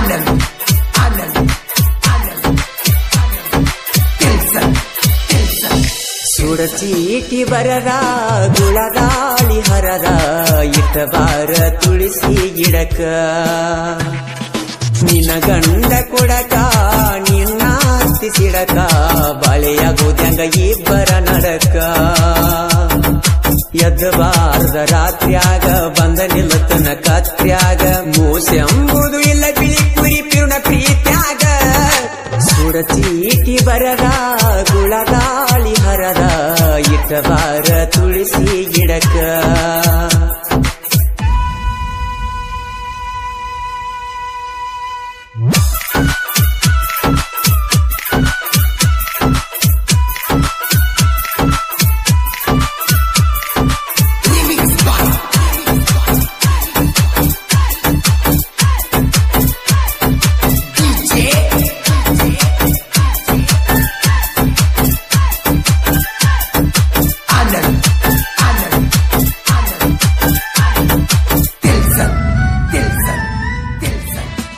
ಆನಂದ್ ಆನಂದ್ ಆನಂದ್ ಕೆಲ್ಸ ಕೆಲ್ಸ ಸುಡಚೀಟಿ ಬರದ ಗುಳಗಾಳಿ ಹರದ ಇಟ್ಟ ಬಾರ ತುಳಸಿ ಗಿಡಕ ನಿನ್ನ ಗಂಡ ಕೊಡಕ ನಿನ್ನ ಅತ್ತಿ ಸಿಡಕ ಬಳೆಯಾಗೋದ್ಯಂಗ ಇಬ್ಬರ ನಡಕ ಎದ್ದಬಾರ್ದ ರಾತ್ರ್ಯಾಗ ಬಂದ ನಿಲ್ಲತನ ಕತ್ರ್ಯಾಗ ಮೂಸೆಂಬುದು ಇಲ್ಲ ಬಿಳಿ ಕುರಿ ಪಿರುಣ ಪ್ರೀತ್ಯಾಗ ಸುಡ ಚೀಟಿ ಬರದ ಗುಳಗಾಳಿ ಹರದ ಇಟ್ಟ ಬಾರ ತುಳಸಿ ಗಿಡಕ Remix by DJ Anand Anand Anand ಕೆಲ್ಸ ಕೆಲ್ಸ ಕೆಲ್ಸ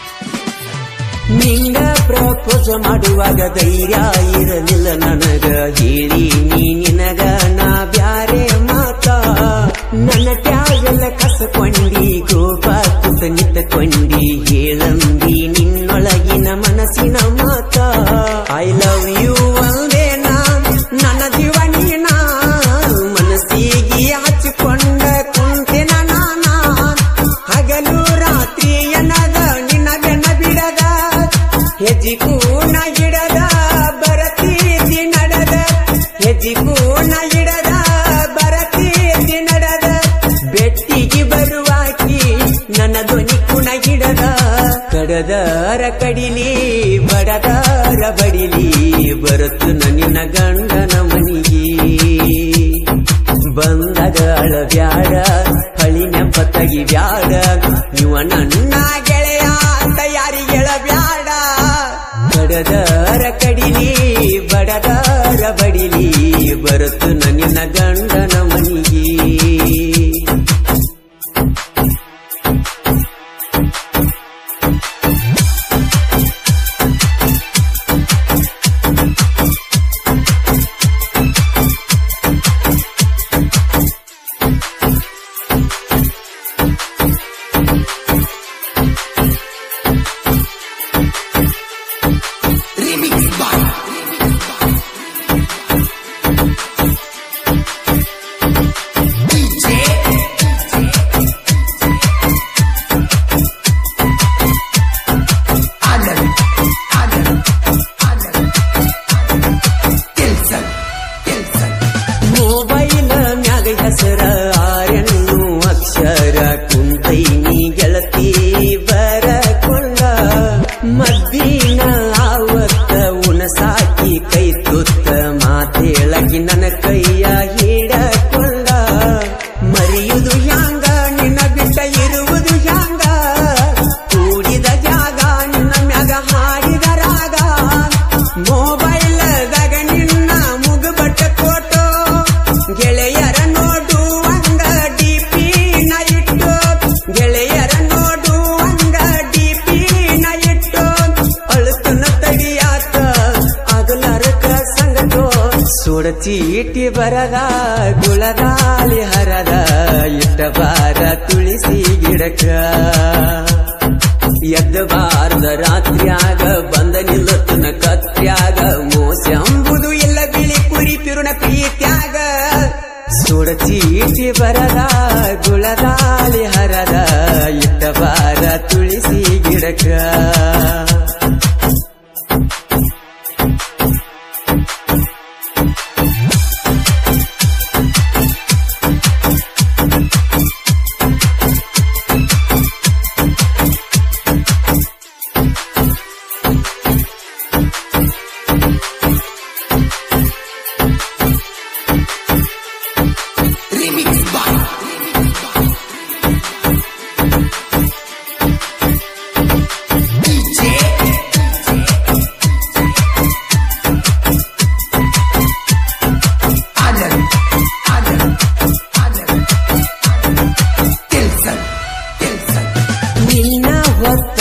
ನಿಂಗ ಪ್ರಪೋಸ್ ಮಾಡುವಾಗ ಧೈರ್ಯ ಇರಲಿಲ್ಲ ನನಗ ಹೇಳಿ ನೀ ನಿನಗ ನಾ ಬ್ಯಾರೆ ಮಾತ ನನ್ನ ಟ್ಯಾಗೆಲ್ಲ ಕಸಕೊಂಡಿ ಗೋಪ ಕುತ ನಿತ್ತಕೊಂಡಿ ಹೇಳಂದಿ ನಿನ್ನೊಳಗಿನ ಮನಸ್ಸಿನ ಮಾತ ಐ ಲವ್ ಯು ಒಂದೇ ನಾ ನನ್ನ ಜೀವ ನೀನ ಮನಸ್ಸಿಗೆ ಹಚ್ಚಿಕೊಂಡ ಕುಂತೆನ ನಾನ ಹಗಲು ರಾತ್ರಿ ಎನ್ನದ ನಿನ್ನ ಬೆನ್ನ ಬಿಡದ ಹೆಜ್ಜಿಗೂ ನ ಹಿಡದ ಬರತೀತಿ ನಡೆದ ಹೆಜ್ಜಿಗೂ ನ ಹಿಡದ ಬರತೀತಿ ನಡೆದ ಬೆಟ್ಟಿಗೆ ಬರುವಾಕಿ ನನ್ನ ಧ್ವನಿ ಕುಣ ಹಿಡದ ಕಡದರ ಕಡಿಲಿ ಬಡದರ ಬಡಿಲಿ ಬರುತ್ತು ನಿನ್ನ ಗಂಡನ ಮನಿಗೆ ಬಂದಾಗ ಅಳಬ್ಯಾಡ ಹಳಿ ನೆಂಪ ತೆಗಿಬ್ಯಾಡ ಇವ ನನ್ನ ಗೆಳೆಯ ಅಂತ ಯಾರಿಗೆ ಹೇಳಬ್ಯಾಡ ಕಡದರ ಕಡಿಲಿ ಬಡದರ ಬಡಿಲಿ ಬರುತ್ತು ನಿನ್ನ ಗಂಡನ ಮನಿಗೆ Remix by DJ Anand Anand Anand ಕೆಲ್ಸ ಕೆಲ್ಸ ಮೊಬೈಲ್ ಮ್ಯಾಗ ಹೆಸರ ಆರೆನ್ನು ಅಕ್ಷರ ಕುಂತೈನಿ ಗೆಳತಿ ಬರಕೊಂಡ ಮದ್ದಿನ ಆವತ್ತ ಉಣಸಾಕಿ ಕೈ ತುತ್ತ ಮಾತೇಳಗಿ ನನ್ನ ಕೈಯ ಹಿಡಕೊಂಡ ಮರೆಯುವುದು ಹ್ಯಾಂಗ ನಿನ್ನ ಬಿಟ್ಟ ಇರುವುದು ಹ್ಯಾಂಗ ಕೂಡಿದ ಜಾಗ ನಿನ್ನ ಮ್ಯಾಗ ಹಾಡಿದ ರಾಗ ಮೊಬೈಲ್ದಾಗ ನಿನ್ನ ಮುಗುಬಟ್ಟ ಫೋಟೋ ಗೆಳೆಯರ ನೋಡುವಂಗ ಡಿಪಿ ನ ಇಟ್ಟು ಗೆಳೆಯರ ನೋಡುವಂಗ ಡಿಪಿ ನ ಇಟ್ಟು ಅಳುತನ ತಡಿಯಾತ ಆಗಲಾರಕ ಸಂಗಟೋ ಸುಡ ಚೀಟಿ ಬರದ ಗುಳಗಾಲಿ ಹರದ ಇಟ್ಟ ಬಾರ ತುಳಸಿ ಗಿಡಕ ಎದ್ದ ಬಾರದ ರಾತ್ರ್ಯಾಗ ಬಂದ ನಿಲ್ಲತನ ಕತ್ರ್ಯಾಗ ಮೋಸ ಎಂಬುದು ಇಲ್ಲ ಬಿಳಿ ಕುರಿ ಪಿರುಣ ಪ್ರೀತ್ಯಾಗ ಸುಡ ಚೀಟಿ ಬರದ ಗುಳಗಾಲಿ ಹರದ ಇಟ್ಟ ಬಾರ ತುಳಸಿ ಗಿಡಕ Remix by DJ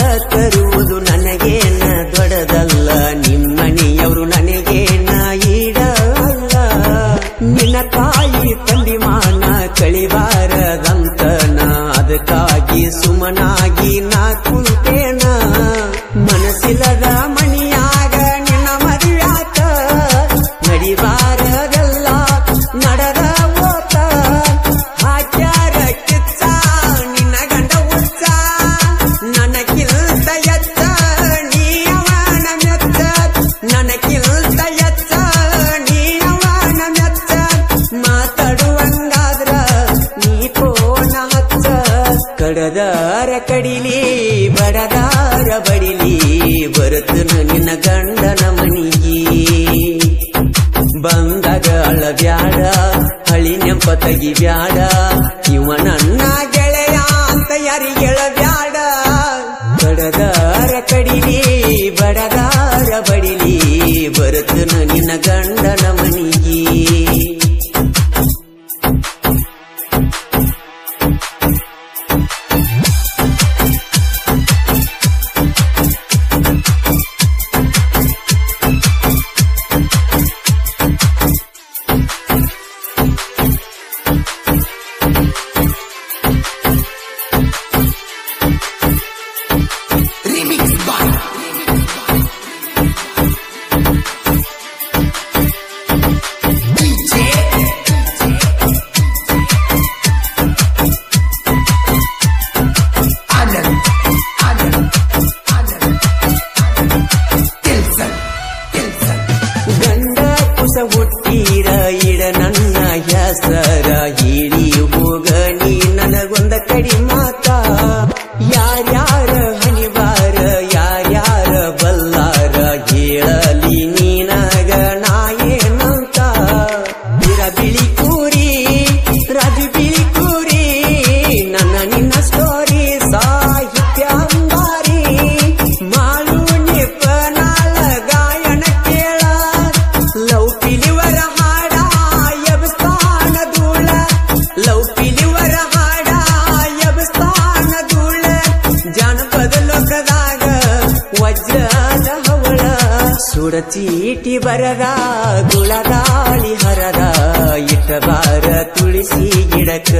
ತರುವುದು ನನಗೇನ ದೊಡ್ಡದಲ್ಲ ನಿಮ್ಮನೆಯವರು ನನಗೇನ ಈಡಲ್ಲ ನಿನ್ನ ತಾಯಿ ತಂದಿ ಮಾನ ಕಳಿಬಾರದಂತ ನಾ ಅದಕ್ಕಾಗಿ ಸುಮನಾಗಿ ನಾ ಕುಂತೇನ ಮನಸ್ಸಿಲ್ಲದ ಮಣಿಯಾಗ ನಿನ್ನ ಮದುವ್ಯಾಕ ನಡಿಬಾರದಲ್ಲ ನಡೆದ ಓತ ಹಾಕ್ಯಾರ ಕಿಚ್ಚ ನಿನ್ನ ಗಂಡ ಉಚ್ಚ ನನಗಿಲ್ದ ಎಚ್ಚ ನೀ ಅವನ ಮೆಚ್ಚ ನನಗಿಲ್ದ ಎಚ್ಚ ನೀ ಅವನ ಮೆಚ್ಚ ಮಾತಾಡುವಂಗಾದ್ರ ನೀ ಫೋನ ಹಚ್ಚ ಕಡದಾರ ಕಡಿಲಿ ಬಡದಾರ ಬಡಿಲಿ ಬರುತ್ತನು ನಿನ್ನ ಗಂಡನ ಮನಿಗಿ ಬಂದಾಗ ಅಳಬ್ಯಾಡ ಹಳಿ ನೆಂಪ ತೆಗಿಬ್ಯಾಡ ಇವ ನನ್ನ ಗೆಳೆಯ ಅಂತ ಯಾರಿಗೆ ಹೇಳಬ್ಯಾಡ ಬಡದಾರ ಕಡಿಲಿ ಬಡದಾರ ಬಡಿಲಿ ಬರುತ್ತನು ನಿನ್ನ ಗಂಡನ ಮನಿಗಿ Remix by DJ Anand Anand Anand Tilson Tilson ಗಂಡ ಕುಸ ಹುಟ್ಟೀರ ಇಡ ನನ್ನ ಹೆಸರ ಹಿಡಿ ಹೋಗ ನೀ ನನಗೊಂದ ಕಡಿ ಮಾತ ಯಾರ್ಯಾರ ಹಣಿವಾರ ಯಾರ್ಯಾರ ಬಲ್ಲಾರ ಹೇಳಲಿ ನೀನಗ ನಾ ಏನಂತ ಇರ ಬಿಳಿ ಕೂರಿ ರಾಜು ಬಿಳಿ ಕೂರಿ ನನ್ನ ನಿನ್ನ ಸ್ಟೋರಿ ಸಾಹಿತ್ಯ ಅಂಬಾರಿ ಮಾಳು ನಿಪನಾಳ ಗಾಯನ ಕೇಳ ಲವ್ ಪಿಲಿವರ ಹಾಡ ಎಬ್ಸ್ತಾನ ಧೂಳ ಲವ್ ಪಿಲಿವರ ಹಾಡ ಎಬ್ಸ್ತಾನ ಧೂಳ ಜಾನಪದ ಲೋಕದಾಗ ವಜ್ರದ ಹವಳ ಸುಡ ಚೀಟಿ ಬರದ ಗುಳದಾಳಿ ಹರದ ಇಟ್ಟಬಾರ ತುಳಸಿ ಗಿಡಕ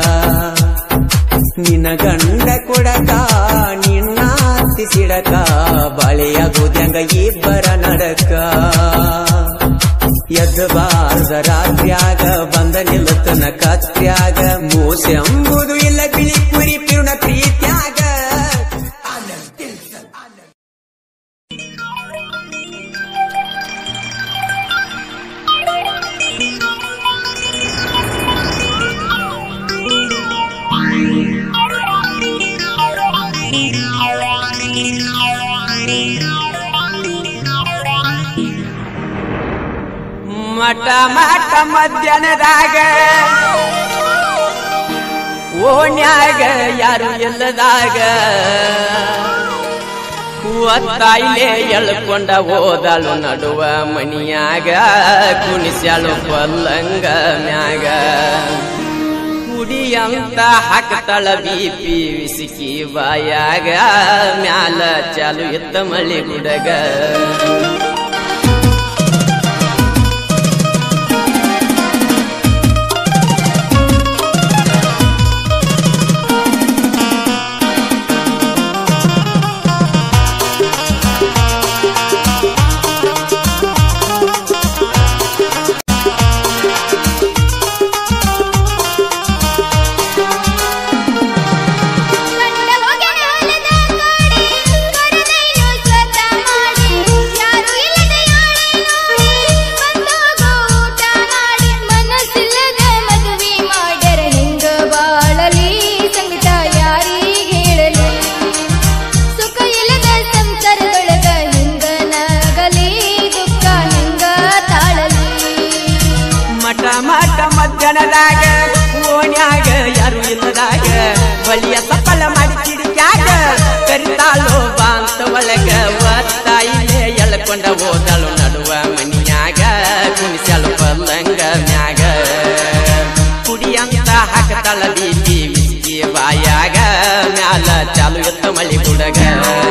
ನಿನ್ನ ಗಂಡ ಕೊಡಕ ನಿನ್ನ ಅತ್ತಿ ಸಿಡಕ ಬಳೆಯಾಗೋದ್ಯಂಗ ಇಬ್ಬರ ನಡಕ ಎದ್ದಬಾರ್ದ ರಾತ್ರ್ಯಾಗ ಬಂದ ನಿಲ್ಲತನ ಕತ್ರ್ಯಾಗ ಮೋಸ ಎಂಬುದು ಇಲ್ಲ ಬಿಳಿ ಕುರಿ ಪಿರುಣ ಪ್ರೀತ್ಯಾಗ Anand Tilson Anand ಮಠ ಮಠ ಮಧ್ಯಾಹ್ನದಾಗ ಓಣ್ಯಾಗ ಯಾರು ಇಲ್ಲದಾಗ ಒತ್ತಾಯಿಲೆ ಎಳ್ಕೊಂಡ ಓದಳು ನಡುವ ಮನಿಯಾಗ ಕುಣಿಸ್ಯಾಳು ಪಲ್ಲಂಗ ಮ್ಯಾಗ ಕುಡಿಯಂತ ಹಾಕ್ತಾಳ ಬಿಪಿ ವಿಸಿಕಿ ಬಾಯಾಗ ಮ್ಯಾಲ ಚಾಲು ಇತ್ತ ಮಳಿ ಗುಡಗ ಕಂಡ ಹೋಗ್ಯಾನ ಹೊಲದ ಗಾಡಿ, ಕರೆದೈನು ಸ್ವತ ಮಾಡಿ, ಯಾರು ಇಲ್ಲದ ಯಾಳೆ ನೋಡಿ, ಬಂದೋಗೋ ಊಟ ಮಾಡಿ, ಮನಸ್ಸಿಲ್ಲದ ಮದುವೆ ಮಾಡ್ಯಾರ ಹಿಂಗ ಬಾಳಲಿ ಸಂಕಟ ಯಾರಿಗೆ ಹೇಳಲಿ ಸುಖ ಇಲ್ಲದ ಸಂಸಾರದೊಳಗ ಹಿಂಗ ನಗಲಿ ದುಃಖ ಹಿಂಗ ತಾಳಲಿ ಮಠ ಮಠ ಮಧ್ಯಾಹ್ನದಾಗ ಓಣ್ಯಾಗ ಯಾರು ಇಲ್ಲದಾಗ ಬಳಿಯ ಸಫಲ ಮಾಡಿ ಕಿಡಿಕ್ಯಾಗ ಕರಿತಾಳು ಬಾಂತ ಒಳಗ ಒತ್ತಾಯಿಲೆ ಎಳ್ಕೊಂಡ ಓದಳು ನಡುವ ಮನಿಯಾಗ ಕುಣಿಸಲು ಪಲ್ಲಂಗ ಮ್ಯಾಗ ಕುಡಿಯಂತ ಹಾಕತಾಳ ಬೀಪಿ ವಿಸ್ಕಿ ಬಾಯಾಗ ಮ್ಯಾಲ ಚಾಲು ಎತ್ತ ಮಳಿ ಗುಡಗ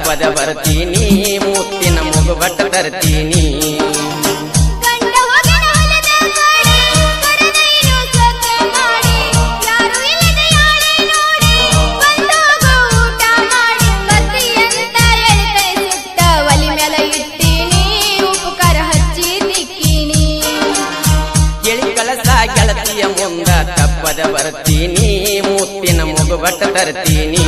ತಪ್ಪದ ಬರ್ತೀನಿ ಮುತ್ತಿನ ಮುಗುಬಟ್ಟ ತರ್ತೀನಿ ಗಂಡ ಹೋಗನ ಹೊಲದ ಕಡೆ ಕರೆದೈನು ಸ್ವತ್ತ ಮಾಡಿ ಯಾರು ಇಲ್ಲದೆ ಯಾಳೆ ನೋಡಿ ಬಂದೋಗೋ ಊಟ ಮಾಡಿ ಬರ್ತಿ ಅಂತ ಎಳ್ತೈ ಸುತ್ತ ಒಲಿ ಮ್ಯಾಲ ಇಟ್ಟೀನಿ ಉಪ್ಪು ಖಾರ ಹಚ್ಚಿ ತಿಕ್ಕೀನಿ ಎಳಿ ಕಳಸ ಗೆಳತಿಯ ಮುಂದ ತಪ್ಪದ ಬರ್ತೀನಿ ಮುತ್ತಿನ ಮುಗುಬಟ್ಟ ತರ್ತೀನಿ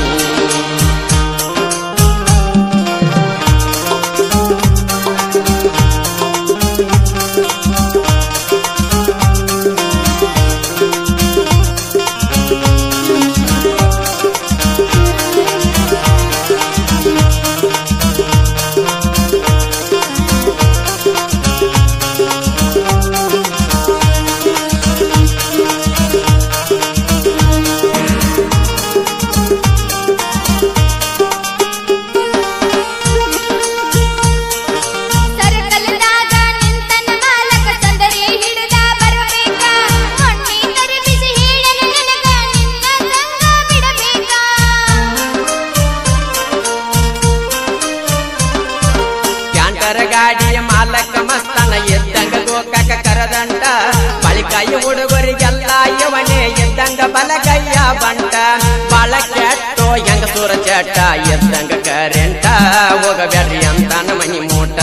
ಸರ್ಕಲ್ದಾಗ ನಿಂತನ ಮಾಲಕ ಚಂದರಿ ಹಿಡಿದ ಬರಬೇಕ ಮೊಣ್ಣಿ ತರಿಬಿಸಿ ಹೇಳನ ನನಗ ನಿನ್ನ ಸಂಗ ಬಿಡಬೇಕ ಕ್ಯಾಂಟರ್ ಗಾಡಿಯ ಮಾಲಕ ಮಸ್ತನ ಎದ್ದಂಗ ಗೋಕಾಕ ಕರದಂಟ ಬಳಿಕಾಯಿ ಹುಡುಗರಿಗೆಲ್ಲ ಇವನೇ ಎದ್ದಂಗ ಬಲಗಯ್ಯ ಬಂಟ ಬಾಳ ಕೆಟ್ಟೋ ಹೆಂಗ ಸೂರ ಚಟ ಎದ್ದಂಗ ಕರೆಂಟ ಹೋಗಬೇಡ್ರಿ ಅಂತಾನ ಮನಿ ಮೂಟ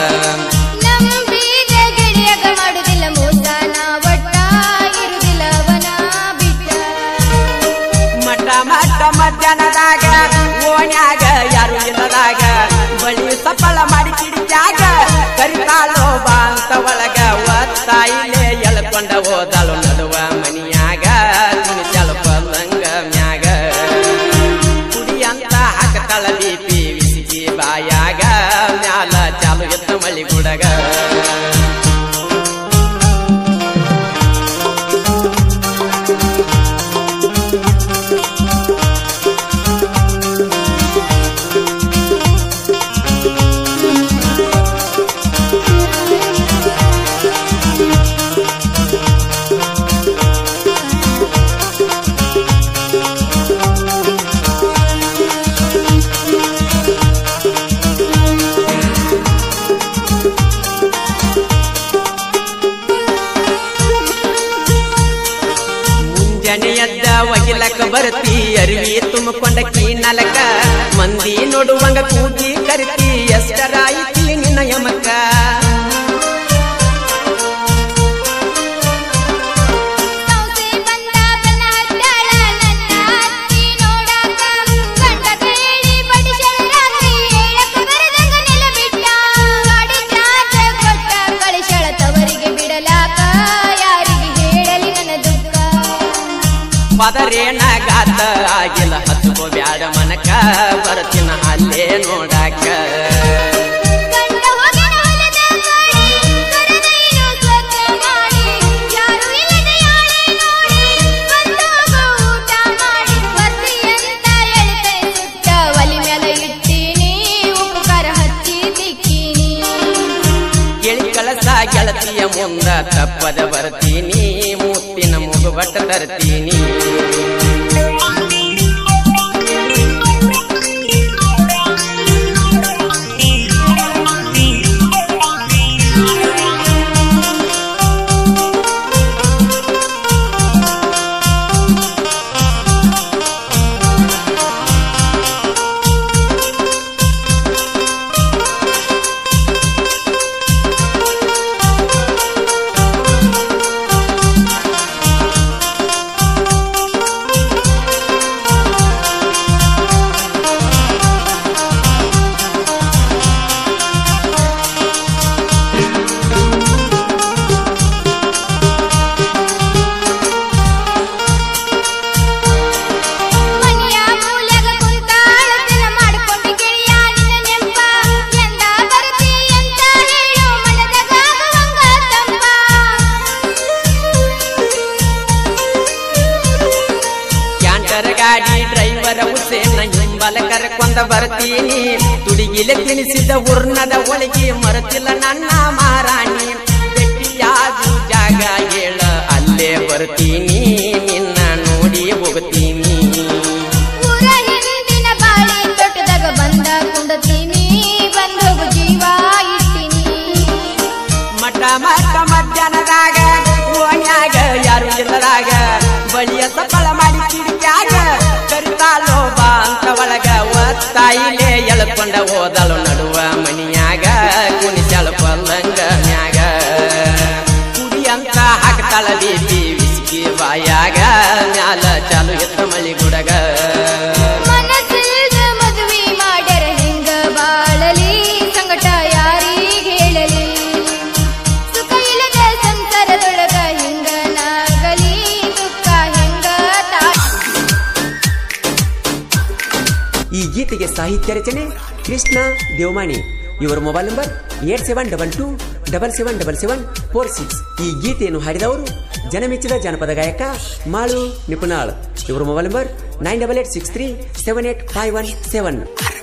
ನಂಬಿದ ಗೆಳೆಯಗ ಮಾಡುದಿಲ್ಲ ಮೋಸ ನಾ ಒಟ್ಟ ಇರುದಿಲ್ಲ ಅವನ ಬಿಟ್ಟ ಮಠ ಮಠ ಮಧ್ಯಾಹ್ನದಾಗ ಓಣ್ಯಾಗ ಯಾರು ಇಲ್ಲದಾಗ ಬಳಿ ಸಫಲ ಮಾಡಿ ಕಿಡಿಕ್ಯಾಗ ಕರಿತಾಳೋ ಬಾ ಅಂತ ಒಳಗ ಒತ್ತಾಯಿಲೆ ಎಳ್ಕೊಂಡ ಹೋದಳು ನಡುವ ಮನಿಯಾಗ ತುಣಿಸಲು ಪಲ್ಲಂಗ ಮ್ಯಾಗ ಕುಡಿ ಅಂತ ಹಾಕತಾಳ ದೀಪಿ ವಿಸಿಗಿ ಬಾಯಾಗ ಮ್ಯಾಲ ಚಾಲು ಎತ್ತ ಮಳಿ ಗುಡಗ ಮುಂಜಾನೆ ಎದ್ದ ಒಗಿಲಕ್ಕ ಬರ್ತಿ ಅರಿವಿ ತುಂಬಿಕೊಂಡ ಕೀನಲಕ ಮಂದಿ ನೋಡುವಂಗ ಕೂಗಿ ಕರಿತಿ ಎಷ್ಟರಾಯಿತಿ ನಿನ್ನ ಯಮಕ ಸೌಸೆ ಬಂದ ಬನ್ನ ಹತ್ತಾಳ ನನ್ನ ಅತ್ತಿ ನೋಡಾಕ ಗಂಡ ಕೇಳಿ ಬಡಿಸಲ ರಾತ್ರಿ ಏಳಕ್ಕ ಬರದಂಗ ನೆಲ ಬಿಟ್ಟ ಗಾಡಿ ಚಾಚ ಕೊಟ್ಟ ಕಳಿಸಳ ತವರಿಗೆ ಬಿಡಲಾಕ ಯಾರಿಗೆ ಹೇಳಲಿ ನನ್ನ ದುಃಖ ಪದರೇನ ಗಾತ ಆಗಿಲ್ಲ ಹತ್ಕೋ ಬ್ಯಾಡ ಮನಕ ಬರ್ತಿನ ಅಲ್ಲೇ ನೋಡಾಕ ಗಂಡ ಹೋಗನ ಹೊಲದ ಕಡೆ ಕರೆದೈನು ಸ್ವತ್ತ ಮಾಡಿ ಯಾರು ಇಲ್ಲದೆ ಯಾಳೆ ನೋಡಿ ಬಂದೋಗೋ ಊಟ ಮಾಡಿ ಬರ್ತಿ ಅಂತ ಎಳ್ತೈ ಸುತ್ತ ಒಲಿ ಮ್ಯಾಲ ಇಟ್ಟೀನಿ ಉಪ್ಪು ಖಾರ ಹಚ್ಚಿ ತಿಕ್ಕೀನಿ ಎಳಿ ಕಳಸ ಗೆಳತಿಯ ಮುಂದ ತಪ್ಪದ ಬರ್ತೀನಿ ಮುತ್ತಿನ ಮುಗುಬಟ್ಟ ತರ್ತೀನಿ ಮನೆಯ ಮೂಲ್ಯಾಗ ಕುಂತ ಅಳತನ ಮಾಡ್ಕೊಂಡು ಗೆಳೆಯ ನಿನ್ನ ನೆಂಪ ಎಂದ ಬರ್ತಿ ಅಂತ ಹೇಳು ಮನದಾಗುವಂಗ ತಂಪ ಕ್ಯಾಂಟರ್ ಗಾಡಿ ಡ್ರೈವರ್ ಹುಸೇನ ಹಿಂಬಲ ಕರ್ಕೊಂಡ ಬರ್ತೀನಿ ತುಡಿಗಿಲೆ ತಿನಿಸಿದ ಉರ್ನದ ಒಳಗೆ ಮರತಿಲ್ಲ ನನ್ನ ಮಾರಾಣಿ ಗಟ್ಟಿಯಾದು ಜಾಗ ಹೇಳ ಅಲ್ಲೇ ಬರ್ತೀನಿ ನಿನ್ನ ನೋಡಿ ಹೋಗ್ತೀನಿ ಊರ ಹಿಂದಿನ ಬಾಳಿ ತೋಟದಾಗ ಬಂದ ಕುಂಡತಿ ಗಂಡ ಮಕ್ಕ ಮಧ್ಯಾಹ್ನದಾಗ ಓಣ್ಯಾಗ ಯಾರು ಇಲ್ಲದಾಗ ಬಳಿಯ ಸಫಲ ಮಾಡಿ ಕಿಡಿಕ್ಯಾಗ ಕರಿತಾಲೋ ಬಾ ಅಂತ ಒಳಗ ಒತ್ತಾಯಿಲೆ ಎಳ್ಕೊಂಡ ಓದಲು ನಡುವ ಮನಿಯಾಗ ಕುಣಿಸಲು ಪಲ್ಲಂಗ ಮ್ಯಾಗ ಕುಡಿ ಅಂತ ಹಾಕ್ತಾಳ ಬೀಬಿ ವಿಸ್ಕಿ ಬಾಯಾಗ ಮ್ಯಾಲ ಚಾಲು ಎತ್ತ ಮಳಿ ಗುಡಗ ಮನಸ್ಸಿಲ್ದ ಮದುವೆ ಮಾಡ್ಯಾರ ಹೆಂಗ ಬಾಳಲಿ ಸಂಕಟ ಯಾರಿಗ್ ಹೇಳಲಿ ಸುಖ ಇಲ್ಲದ ಸಂಸಾರದೊಳಗ ಹೆಂಗ ನಾಗಲಿ ದುಃಖ ಹೆಂಗ ತಾ ಈ ಗೀತೆಗೆ ಸಾಹಿತ್ಯ ರಚನೆ ಕೃಷ್ಣ ದೇವಮಾಣಿ ಇವರ mobile number eight seven double two double seven double seven four six ಈ ಗೀತೆಯನ್ನು ಹಾಡಿದವರು ಜನಮೆಚ್ಚಿದ ಜಾನಪದ ಗಾಯಕ ಮಾಳು ನಿಪುಣಾಳ್ ಇವರ mobile number nine double eight six three seven eight five one seven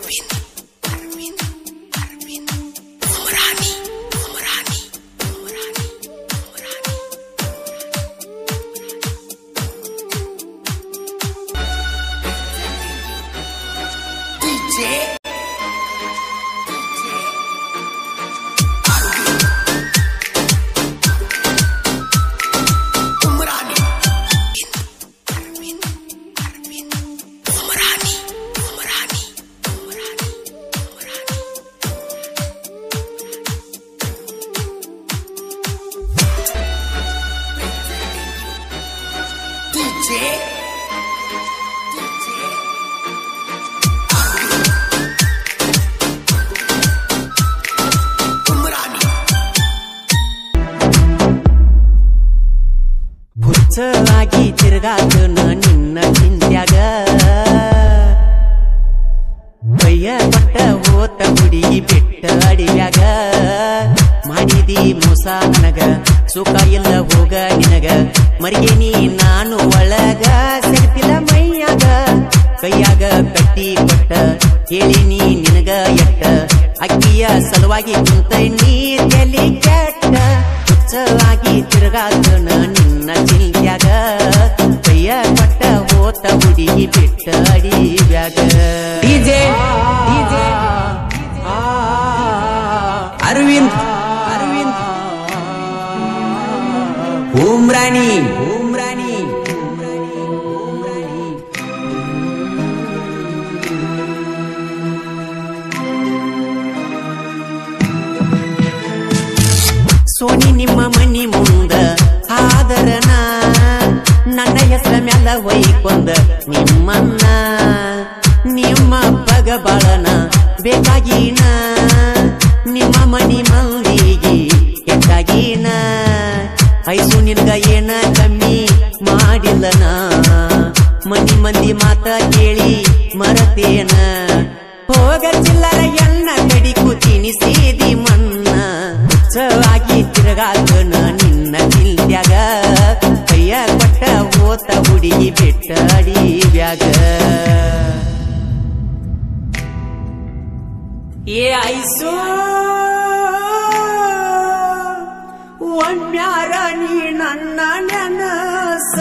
DJ. Umrani. Umrani. Umrani. DJ. DJ. Umrani. ಹುಚ್ಚವಾಗಿ ತಿರುಗಾತ ನಿನ್ನ ಚಿಂತ್ಯಾಗ ಕೈಯ ಕೊಟ್ಟ ಓತ ಹುಡುಗಿ ಬಿಟ್ಟ ಅಡಿಯಾಗ ಮಾಡಿದಿ ಮೋಸ ನನಗ ಸುಖ ಇಲ್ಲ ಹೋಗ ನಿನಗ ಮರಿಗೇನಿ ನಾನು ಒಳಗ ಸಿಗ್ತಿಲ್ಲ ಮೈಯಾಗ ಕೈಯಾಗ ಕಟ್ಟಿ ಕೊಟ್ಟ ಹೇಳಿನಿ ನಿನಗ ಎಟ್ಟ ಅಕ್ಕಿಯ ಸಲುವಾಗಿ ಕುಂತ ನೀ ತಲಿ ಕೆಟ್ಟ ಹುಚ್ಚವಾಗಿ ತಿರುಗಾತನ ನಿನ್ನ ಚಿಂತ್ಯಾಗ ಕೈಯ ಕೊಟ್ಟ ಓತ ಹುಡುಗಿ ಬಿಟ್ಟ ಅಡಿಯಾಗ ಡಿಜೆ ಡಿಜೆ ಅರವಿಂದ್ ಅರವಿಂದ್ ಉಮ್ರಾಣಿ ಉಮ್ರಾಣಿ ಸೋನಿ ನಿಮ್ಮ ಮನಿ ಮುಂದ ಆದರನ ನನ್ನ ಹೆಸರ ಮ್ಯಾಲ ಹೊಯ್ಕೊಂದ ನಿಮ್ಮನ್ನ ನಿಮ್ಮ ಪಗ ಬಾಳನ ಬೇಕಾಗಿನ ನಿಮ್ಮ ಮನಿ ಮಂದಿಗೆ ಕೆಟ್ಟಾಗಿನ ಐಸು ನಿನ್ಗ ಏನ ಕಮ್ಮಿ ಮಾಡಿಲ್ಲನ ಮನಿ ಮಂದಿ ಮಾತ ಕೇಳಿ ಮರತೇನ ಹೋಗ ಚಿಲ್ಲರ ಎಣ್ಣ ಕಡಿ ಕೂತೀನಿ ಸೇದಿ ಮನ್ನ ಹುಚ್ಚವಾಗಿ ತಿರುಗಾತನ ನಿನ್ನ ನಿಲ್ದ್ಯಾಗ ಕೈಯ ಕೊಟ್ಟ ಓತ ಹುಡುಗಿ ಬಿಟ್ಟ ಅಡಿವ್ಯಾಗ ಏ ಐಸೋ ಒಮ್ಮ್ಯಾರ ನೀ ನನ್ನ ನೆನಸ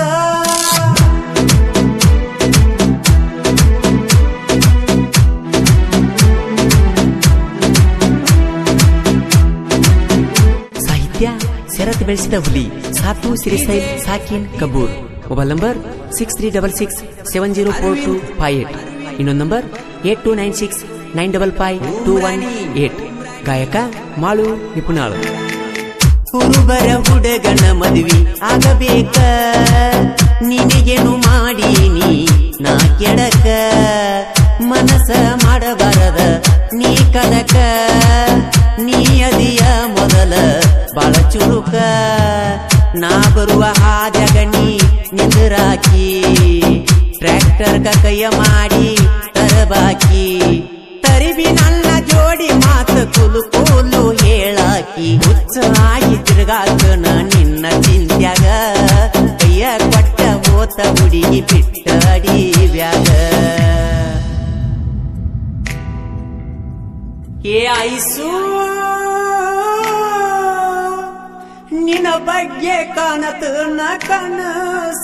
ಸಾಹಿತ್ಯ ಶರತ್ ಬೆಳೆಸಿದ ಹುಲಿ ಸಾತು ಸಿರಿಸೈಲ್ ಸಾಕಿನ್ ಕಬೂರ್ mobile number six three double six seven zero four two five eight ಇನ್ನೊಂದು number eight two nine six nine double five two one eight ಗಾಯಕ ಮಾಳು ನಿಪುಣಾಳು ಹುರುಬರ ಹುಡುಗನ ಮದುವೆ ಆಗಬೇಕ ನಿನಗೇನು ಮಾಡೀನಿ ನಾ ಕೆಡಕ ಮನಸ ಮಾಡಬಾರದ ನೀ ಕಲಕ ನೀ ಅದಿಯ ಮೊದಲ ಬಾಳ ಚುರುಕ ನಾ ಬರುವ ಹಾದ್ಯಾಗ ನೀ ನಿಂದರಾಕಿ ಟ್ರ್ಯಾಕ್ಟರ್ ಕೈಯ ಮಾಡಿ ತರಬಾಕಿ ತರಿವಿ ನನ್ನ ಜೋಡಿ ಮಾತು ಕುಲು ಕೂಲು ಹೇಳಾಕಿ ಹುಚ್ಚ ಆಗಿ ತಿರುಗಾತನ ನಿನ್ನ ಚಿಂತ್ಯಾಗ ಕೈಯ ಕೊಟ್ಟ ಓತ ಹುಡುಗಿ ಬಿಟ್ಟ ಅಡಿವ್ಯಾಗ ಏ ಐಸು ನಿನ್ನ ಬಗ್ಗೆ ಕಾಣತ ನ ಕನಸ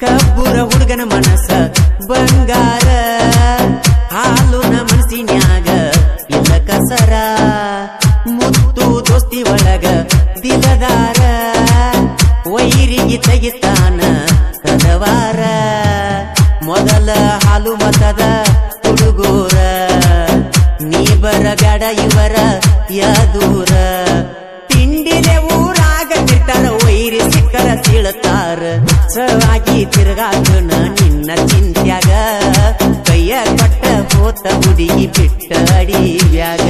ಕಬ್ಬುರ ಹುಡುಗನ ಮನಸ್ಸ ಬಂಗಾರ ಹಾಲುನ ಮನಸ್ಸಿನ್ಯಾಗ ಇಲ್ಲ ಕಸರ ಮುತ್ತು ದೋಸ್ತಿ ಒಳಗ ದಿಲದಾರ ವೈರಿಗೆ ತೆಗಿತಾನ ಕದವಾರ ಮೊದಲ ಹಾಲು ಮತದ ಹುಡುಗೂರ ನೀ ಬರಬೇಡ ಇವರ ಯದೂರ ತಿಂಡಿಲೆ ಊರಾಗ ಬಿಟ್ಟರ ವೈರಿ ಸಿಕ್ಕರ ತಿಳ್ತಾರ ಸವಾಗಿ ತಿರ್ಗಾಕನ ನಿನ್ನ ಚಿಂತ್ಯಾಗ ಕೈಯ ಕೊಟ್ಟ ಹೋತ ಹುಡುಗಿ ಬಿಟ್ಟ ಅಡಿವ್ಯಾಗ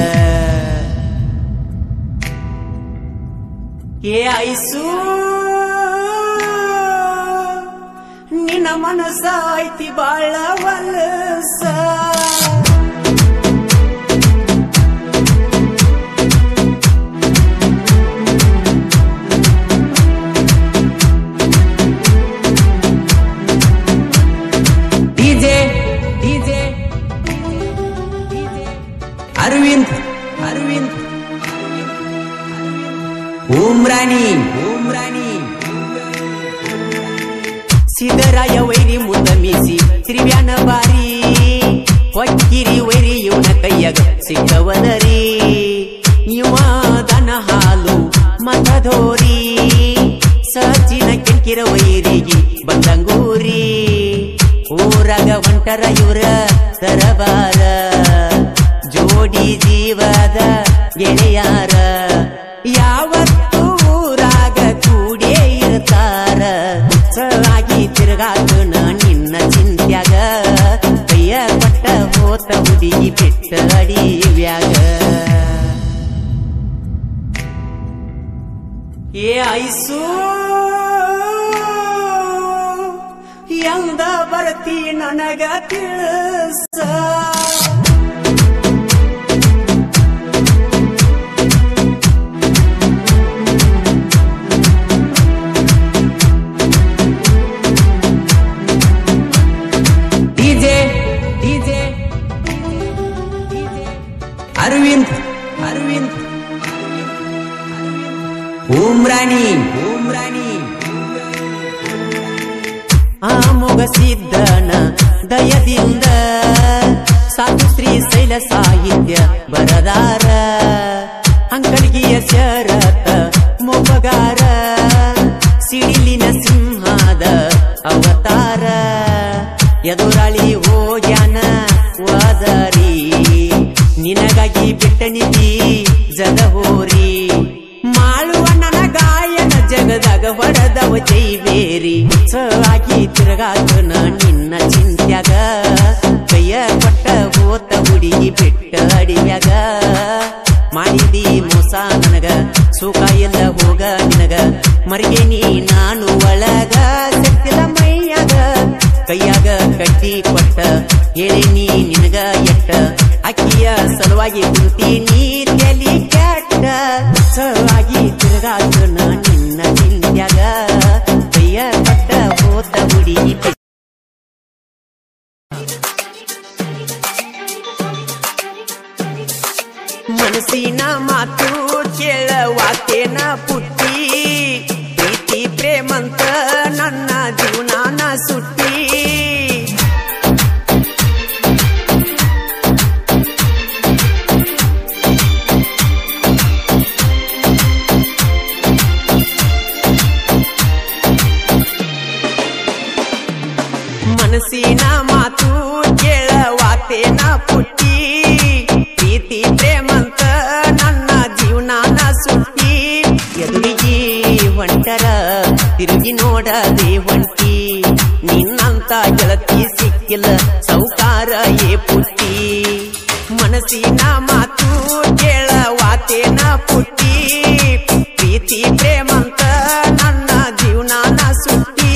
ಏ ಐಸು ನಿನ್ನ ಮನಸ್ಸ ಐತಿ ಬಾಳ ವಲಸ ಡಿಜೆ ಡಿಜೆ ಅರವಿಂದ್ ಅರವಿಂದ್ ಉಮ್ರಾಣಿ ಉಮ್ರಾಣಿ ಸಿದ್ದರಾಯ ವೈರಿ ಮುಂದ ಮೀಸಿ ತ್ರಿವ್ಯಾನ ಬಾರಿ ಹೊಕ್ಕಿರಿ ವೈರಿ ಇವನ ಕೈಯಾಗ ಸಿಕ್ಕವದರಿ ಇವ ದನ ಹಾಲು ಮತಧೋರಿ ಸಚಿನ ಕೆಂಕಿರ ವೈರಿಗೆ ಬಂದಂಗೂರಿ ಊರಾಗ ಹೊಂಟರ ಇವ್ರ ತರಬಾರ ಜೋಡಿ ಜೀವದ ಗೆಳೆಯಾರ ಯಾವತ್ತು ಊರಾಗ ಕೂಡೇ ಇರ್ತಾರ ಸಳಾಗಿ ತಿರುಗಾಕನ ನಿನ್ನ ಚಿಂತ್ಯಾಗ ಕೈಯ ಕೊಟ್ಟ ಹೋತ ಹುಡುಗಿ ಬಿಟ್ಟ ಅಡಿವ್ಯಾಗ ಏ ಐಸು ಎಂದ ಬರ್ತಿ ನನಗ ತಿಳಿಸ ಡಿಜೆ ಡಿಜೆ ಅರವಿಂದ್ ಅರವಿಂದ್ ಉಮ್ರಾಣಿ ಉಮ್ರಾಣಿ ಆ ಮೊಗಸಿದ್ದನ ದಯದಿಂದ ಸಾಧು ಶ್ರೀ ಶೈಲ ಸಾಹಿತ್ಯ ಬರದಾರ ಅಂಕಲ್ಗಿಯ ಶರತ ಮೊಬಗಾರ ಸಿಡಿಲಿನ ಸಿಂಹದ ಅವತಾರ ಎದುರಾಳಿ ಹೋಗ್ಯಾನ ವಾದರಿ ನಿನಗಾಗಿ ಬಿಟ್ಟ ನಿಧಿ ಜಗಹೋರಿ ಮಾಳುವ ನನ್ನ ಗಾಯನ ಜಗದಾಗ ಹೊಡೆದವ ಜೈವೇರಿ ಸವಾಗಿ ತಿರುಗಾಕನ ನಿನ್ನ ಚಿಂತ್ಯಾಗ ಕೈಯ ಕೊಟ್ಟ ಹೋತ ಹುಡುಗಿ ಬಿಟ್ಟ ಅಡಿಯಾಗ ಮಾಡಿದಿ ಮೋಸ ನನಗ ಸುಖ ಎಲ್ಲ ಹೋಗ ನಿನಗ ಮರಿಗೇನಿ ನಾನು ಒಳಗ ಸತ್ತಿಲ್ಲ ಮೈಯಾಗ ಕೈಯಾಗ ಕಟ್ಟಿ ಕೊಟ್ಟ ಹೇಳಿನಿ ನಿನಗ ಎಟ್ಟ ಅಕ್ಕಿಯ ಸಲುವಾಗಿ ಕುಂತೀನಿ ತಲಿ ಕೆಟ್ಟ ಸಲುವಾಗಿ ತಿರುಗಾಕನ ನಿನ್ನ ಚಿಂತ್ಯಾಗ ಕೈಯ ಕೊಟ್ಟ ಹೋತ ಹುಡುಗಿ ಬಿಟ್ಟ ಮನಸ್ಸಿನ ಮಾತು ಕೇಳವಾತೇನ ಪುಟ್ಟಿ ಪ್ರೀತಿ ಪ್ರೇಮಂತ ನನ್ನ ಜೀವನಾನ ಸುಟ್ಟಿ ಮನಸ್ಸಿನ ಮಾತು ಕೇಳವಾತೇನ ಪುಟ್ಟಿ ಪ್ರೀತಿ ಪ್ರೇಮಂತ ನನ್ನ ಜೀವನಾನ ಸುಟ್ಟಿ ಎದುರಿಗೆ ಹೊಂಟರ ತಿರುಗಿ ನೋಡದೆ ಒಂಟಿ ನಿನ್ನಂತ ಗೆಳತಿ ಸಿಕ್ಕಿಲ್ಲ ಸೌಕಾರ ಏ ಪುಟ್ಟಿ ಮನಸ್ಸಿನ ಮಾತು ಕೇಳವಾತೇನ ಪುಟ್ಟಿ ಪ್ರೀತಿ ಪ್ರೇಮಂತ ನನ್ನ ಜೀವನಾನ ಸುಟ್ಟಿ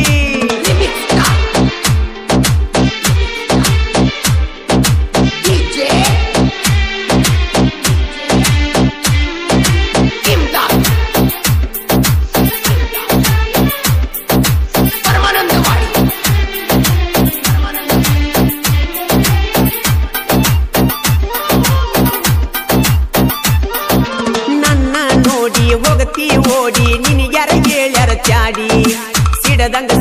DJ Imdad ಪರಮಾನಂದವಾಡಿ ಪರಮಾನಂದ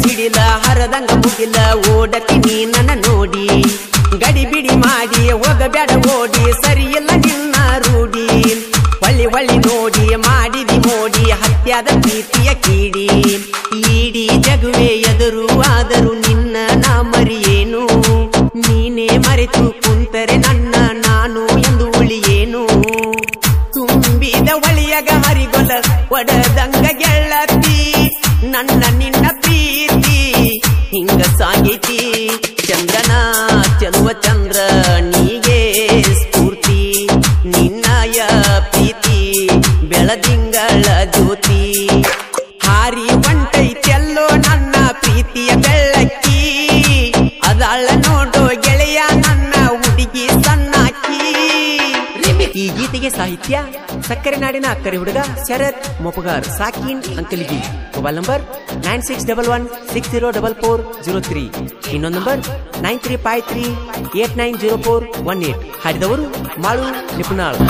ಸಿಡಿಲ ಹರದಂಗ ಮುಗಿಲ ಓಡತಿ ನೀ ನನ್ನ ನೋಡಿ ಗಡಿ ಬಿಡಿ ಮಾಡಿ ಹೋಗಬೇಡ ಓಡಿ ಸರಿಯಿಲ್ಲ ನಿನ್ನ ರೂಢಿ ಹೊಳ್ಳಿ ಹೊಳ್ಳಿ ನೋಡಿ ಮಾಡಿದಿ ಮೋಡಿ ಹತ್ಯಾದ ಪ್ರೀತಿಯ ಕೀಡಿ ಈಡಿ ಜಗುವೆ ಎದುರು ಆದರೂ ನಿನ್ನ ನಾ ಮರಿಯೇನು ನೀನೇ ಮರೆತು ಕುಂತರೆ ನನ್ನ ನಾನು ಎಂದು ಉಳಿಯೇನು ತುಂಬಿದ ಒಳಿಯಗ ಹರಿಗೊಲ ಒಡದಂಗ ಗೆಳತಿ ನನ್ನ ನಿನ್ನ ಪ್ರೀತಿ ಹಿಂಗ ಸಾಗೈತಿ ಚಂದ್ರನ ಚೆಲುವ ಚಂದ್ರ ನೀಗೆ ಸ್ಫೂರ್ತಿ ನಿನ್ನಯ ಪ್ರೀತಿ ಬೆಳದಿಂಗಳ ಜ್ಯೋತಿ ಹಾರಿ ಹೊಂಟೈತೆಲ್ಲೋ ನನ್ನ ಪ್ರೀತಿಯ ಬೆಳ್ಳಕ್ಕಿ ಅದಾಳ ನೋಡೋ ಗೆಳೆಯ ನನ್ನ ಹುಡುಗಿ ಸಣ್ಣಾಕಿ ಈ ಗೀತೆಗೆ ಸಾಹಿತ್ಯ ಸಕ್ಕರೆ ನಾಡಿನ ಅಕ್ಕರೆ ಹುಡುಗ ಶರತ್ ಮೊಪಗಾರ್ ಸಾಕಿನ್ Ankalagi mobile number nine six double one six zero double four zero three ಇನ್ನೊಂದು number nine three five three eight nine zero four one eight ಹಾಡಿದವರು ಮಾಳು ನಿಪುಣಾಳ್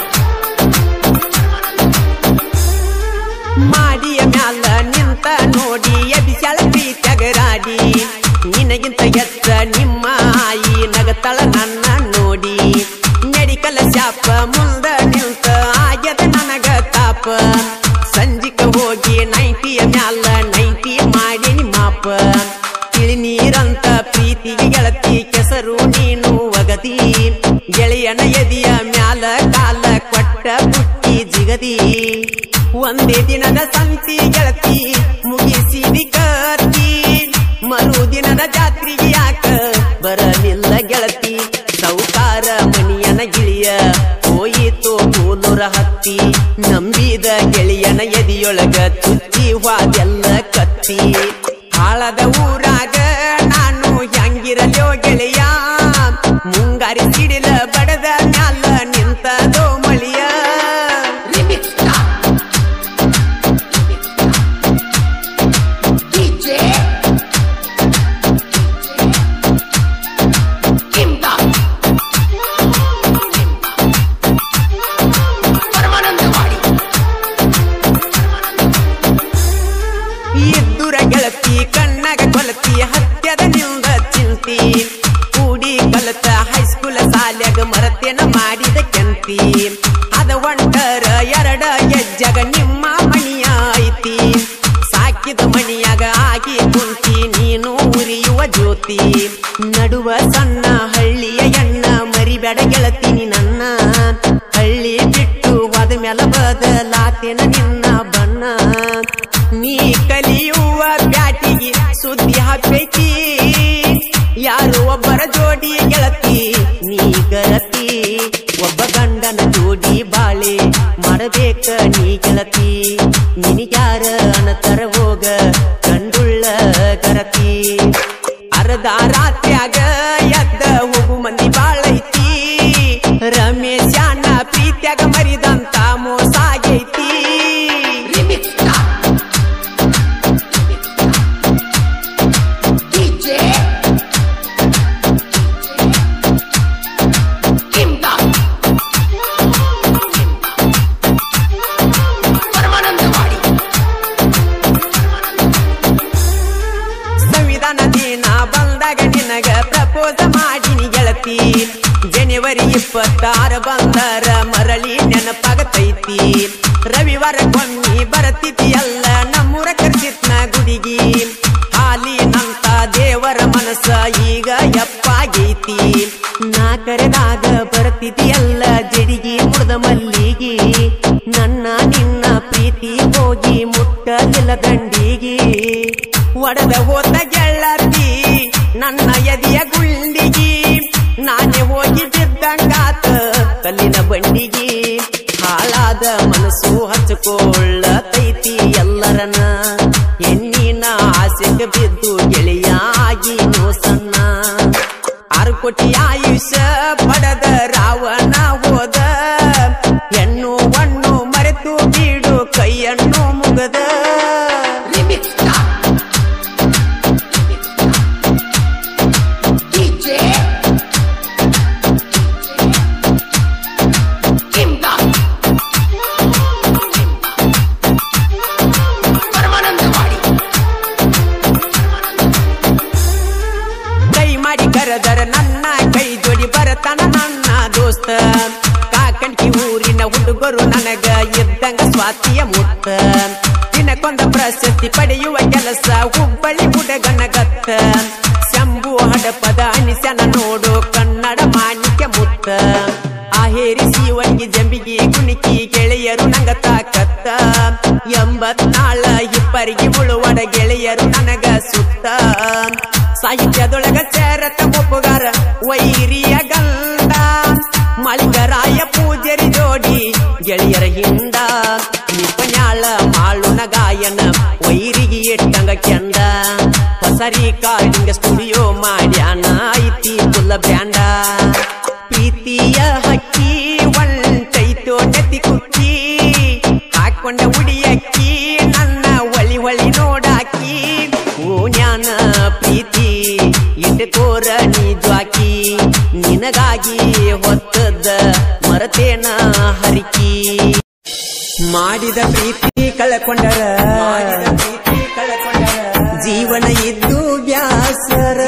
ಮಾಡಿಯ ಮ್ಯಾಲ ನಿಂತ ನೋಡಿ ಎಬಿಸ್ಯಾಳ ಪ್ರೀತ್ಯಗರಾಡಿ ನಿನಗಿಂತ ಎತ್ತ ನಿಮ್ಮ ಆಯಿ ನಗತಳ ನನ್ನ ನೋಡಿ ಮೆಡಿಕಲ್ ಶಾಪ ಮುಂದ ನಿಂತ ಆಗ್ಯದ ನನಗ ತಾಪ ಸಂಜಿಕ ಹೋಗಿ ನೈಂಟಿಯ ಮ್ಯಾಲ ನೈಂಟಿ ಮಾಡಿ ಮಾಪ ತಿಳಿ ನೀರಂತ ಪ್ರೀತಿಗೆ ಗೆಳತಿ ಕೆಸರು ನೀನು ಒಗದಿ ಗೆಳೆಯನ ಎದಿಯ ಮ್ಯಾಲ ಕಾಲ ಕೊಟ್ಟ ಬುಟ್ಟಿ ಜಿಗದಿ ಒಂದೇ ದಿನದ ಸಂತಿ ಗೆಳತಿ ಮುಗಿಸಿದಿ ಕತ್ತಿ ಮರು ದಿನದ ಜಾತ್ರೆಗೆ ಯಾಕ ಬರಲಿಲ್ಲ ಗೆಳತಿ ಸೌಕಾರ ಮನಿಯನ ಗಿಳಿಯ ಹೋಯಿತು ಕೂಲುರ ಹತ್ತಿ ನಂಬಿದ ಗೆಳೆಯನ ಎದಿಯೊಳಗ ತುಚ್ಚಿ ವಾದೆಲ್ಲ ಕತ್ತಿ ಹಾಳದ ಊರಾಗ ನಾನು ಹೆಂಗಿರಲೋ ಗೆಳೆಯ ಮುಂಗಾರಿ ಸಿಡಿಲ ಬಡದ ಮ್ಯಾಲ ನಿಂತದೋ ಮಳಿಯ Remix Star. DJ. Imdad. Paramanandawadi ಇದ್ದುರ ಗೆಳತಿ ಕಣ್ಣಗ ಕೊಲತಿ ಹತ್ಯದ ನಿಂದ ಚಿಂತಿ ಕೂಡಿ ಕಲತ ಹೈಸ್ಕೂಲ್ ಸಾಲ್ಯಾಗ ಮರತೇನ ಮಾಡಿದ ಕೆಂತಿ ಅದ ಒಂಟರ ಎರಡ ಹೆಜ್ಜಗ ನಿಮ್ಮ ಮಣಿಯ ಐತಿ ಸಾಕಿದ ಮಣಿಯಾಗ ಆಗಿ ಕುಂತಿ ನೀನು ಉರಿಯುವ ಜ್ಯೋತಿ ನಡುವ ಸಣ್ಣ ಹಳ್ಳಿಯ ಎಣ್ಣ ಮರಿಬೇಡ ಗೆಳತೀನಿ ನನ್ನ ಹಳ್ಳಿ ಬಿಟ್ಟು ಹೋದ ಮ್ಯಾಲ ಬದಲಾತೇನ ನಿನ್ನ ಬಣ್ಣ ನೀ ಕಲಿಯುವ ಬ್ಯಾಟಿಗೆ ಸುದ್ದಿ ಹಾಕೈತಿ ಯಾರು ಒಬ್ಬರ ಜೋಡಿ ಗೆಳತಿ ನೀ ಗರತಿ ಒಬ್ಬ ಗಂಡನ ಜೋಡಿ ಬಾಳೆ ಮಾಡಬೇಕ ನೀ ಗೆಳತಿ ನಿನಗ್ಯಾರ ಅನತರ ಹೋಗ ಕಂಡುಳ್ಳ ಗರತಿ ಅರ್ಧ ರಾತ್ರ್ಯಾಗ ಎದ್ದ ಹೋಗು ಮಂದಿ ಬಾಳೈತಿ ರಮೇಶನ ಪ್ರೀತ್ಯಾಗ ಮರಿದಂತ ಮೋಸಾಗೈತಿ Remix Star. DJ. Imdad. Paramanandawadi ಸಂವಿಧಾನ ದಿನ ಬಂದಾಗ ನಿನಗ ಪ್ರಪೋಸ್ ಮಾಡಿನಿ ಗೆಳತಿ ಜನವರಿ ಇಪ್ಪತ್ತಾರ ಬಂದರ ಮರಳಿ ನೆನಪಾಗತೈತಿ ರವಿವಾರ ಕೊಮ್ಮಿ ಬರತಿತಿ ಎಲ್ಲ ನಮ್ಮೂರ ಕರ್ಚಿತ್ನ ಗುಡಿಗಿ ಹಾಲಿನಂತ ದೇವರ ಮನಸ್ಸ ಈಗ ಎಪ್ಪಾಗೈತಿ ನಾ ಕರೆದಾಗ ಬರ್ತಿತಿ ಎಲ್ಲ ಜಡಿಗಿ ಮುಡ್ದ ಮಲ್ಲಿಗಿ ನನ್ನ ನಿನ್ನ ಪ್ರೀತಿ ಹೋಗಿ ಮುಟ್ಟಲಿಲ್ಲ ದಂಡಿಗಿ ಒಡದ ಹೋದ ಗೆಳತಿ ನನ್ನ ಎದೆಯ ಗುಂಡಿಗಿ ನಾನೇ ಹೋಗಿ ಬಿದ್ದಂಗಾತ ಕಲ್ಲಿನ ಬಂಡಿಗಿ ಹಾಳಾದ ಮನಸ್ಸು ಹಚ್ಕೊಳ್ಳತೈತಿ ಎಲ್ಲರನ್ನ ಹೆಣ್ಣಿನ ಆಸೆಗೆ ಬಿದ್ದು ಗೆಳೆಯಾಗಿ ಸಣ್ಣ ಆರು ಕೋಟಿ ಆಯುಷ್ಯ ಪಡೆದ ರಾವಣ ಹೋದ ಹೆಣ್ಣು ಹಣ್ಣು ಮರೆತು ಬೀಡು ಕೈಯನ್ನು ಮುಗದ Remix Star. DJ. Imdad. Paramanandawadi ಕರೆದರ ನನ್ನ ಕೈ ಜೋಡಿ ಬರತನ ನನ್ನ ದೋಸ್ತ ಕಾಕಂಟಿ ಊರಿನ ಹುಡುಗರು ನನಗ ಇದ್ದಂಗ ಸ್ವಾತಿಯ ಮುತ್ತ ದಿನಕ್ಕೊಂದ ಪ್ರಶಸ್ತಿ ಪಡೆಯುವ ಕೆಲಸ ಹುಬ್ಬಳ್ಳಿ ಹುಡುಗನ ಗತ್ತ ಶಂಭು ಹಡಪದ ಅನಿಸನ ನೋಡು ಕನ್ನಡ ಮಾಣಿಕ್ಯ ಮುತ್ತ ಆಹೇರಿ ಶಿವಂಗಿ ಜಂಬಿಗಿ ಕುಣಿಕಿ ಗೆಳೆಯರು ನಂಗ ತಾಕತ್ತ ಎಂಬತ್ನಾಳ ಇಬ್ಬರಿಗೆ ಉಳುವಡ ಗೆಳೆಯರು ನನಗ ಸುತ್ತ ಸಾಹಿತ್ಯದೊಳಗ ಸೇರತ ಒಪ್ಪುಗಾರ ವೈರಿಯ ಗಂಡ ಮಳಿಂಗರಾಯ ಪೂಜರಿ ಜೋಡಿ ಗೆಳೆಯರ ಹಿಂಡ ನಿಪನ್ಯಾಳ ಮಾಳುನ ಗಾಯನ ವೈರಿಗೆ ಇಟ್ಟಂಗ ಕೆಂಡ ಹೊಸರಿ ಕಾಡಿಂಗ ಸ್ಟುಡಿಯೋ ಮಾಡ್ಯಾನ ಐತಿ ಫುಲ್ಲ ಬ್ಯಾಂಡ ಪ್ರೀತಿಯ ಹಕ್ಕಿ ಒಂಟೈತೋ ನೆತಿ ಕುಕ್ಕಿ ಹಾಕೊಂಡ ಉಡಿಯಕ್ಕಿ ನನ್ನ ಒಳಿ ಒಳಿ ನೋಡಾಕಿ ಓ ಜ್ಞಾನ ಪ್ರೀತಿ ಇಟ್ಟಕೋರ ನೀ ಜ್ವಾಕಿ ನಿನಗಾಗಿ ಹೊತ್ತದ ಮರತೇನ ಹರಿಕಿ ಮಾಡಿದ ಪ್ರೀತಿ ಕಳಕೊಂಡರ ಜೀವನ ಇದ್ದು ಬ್ಯಾಸರ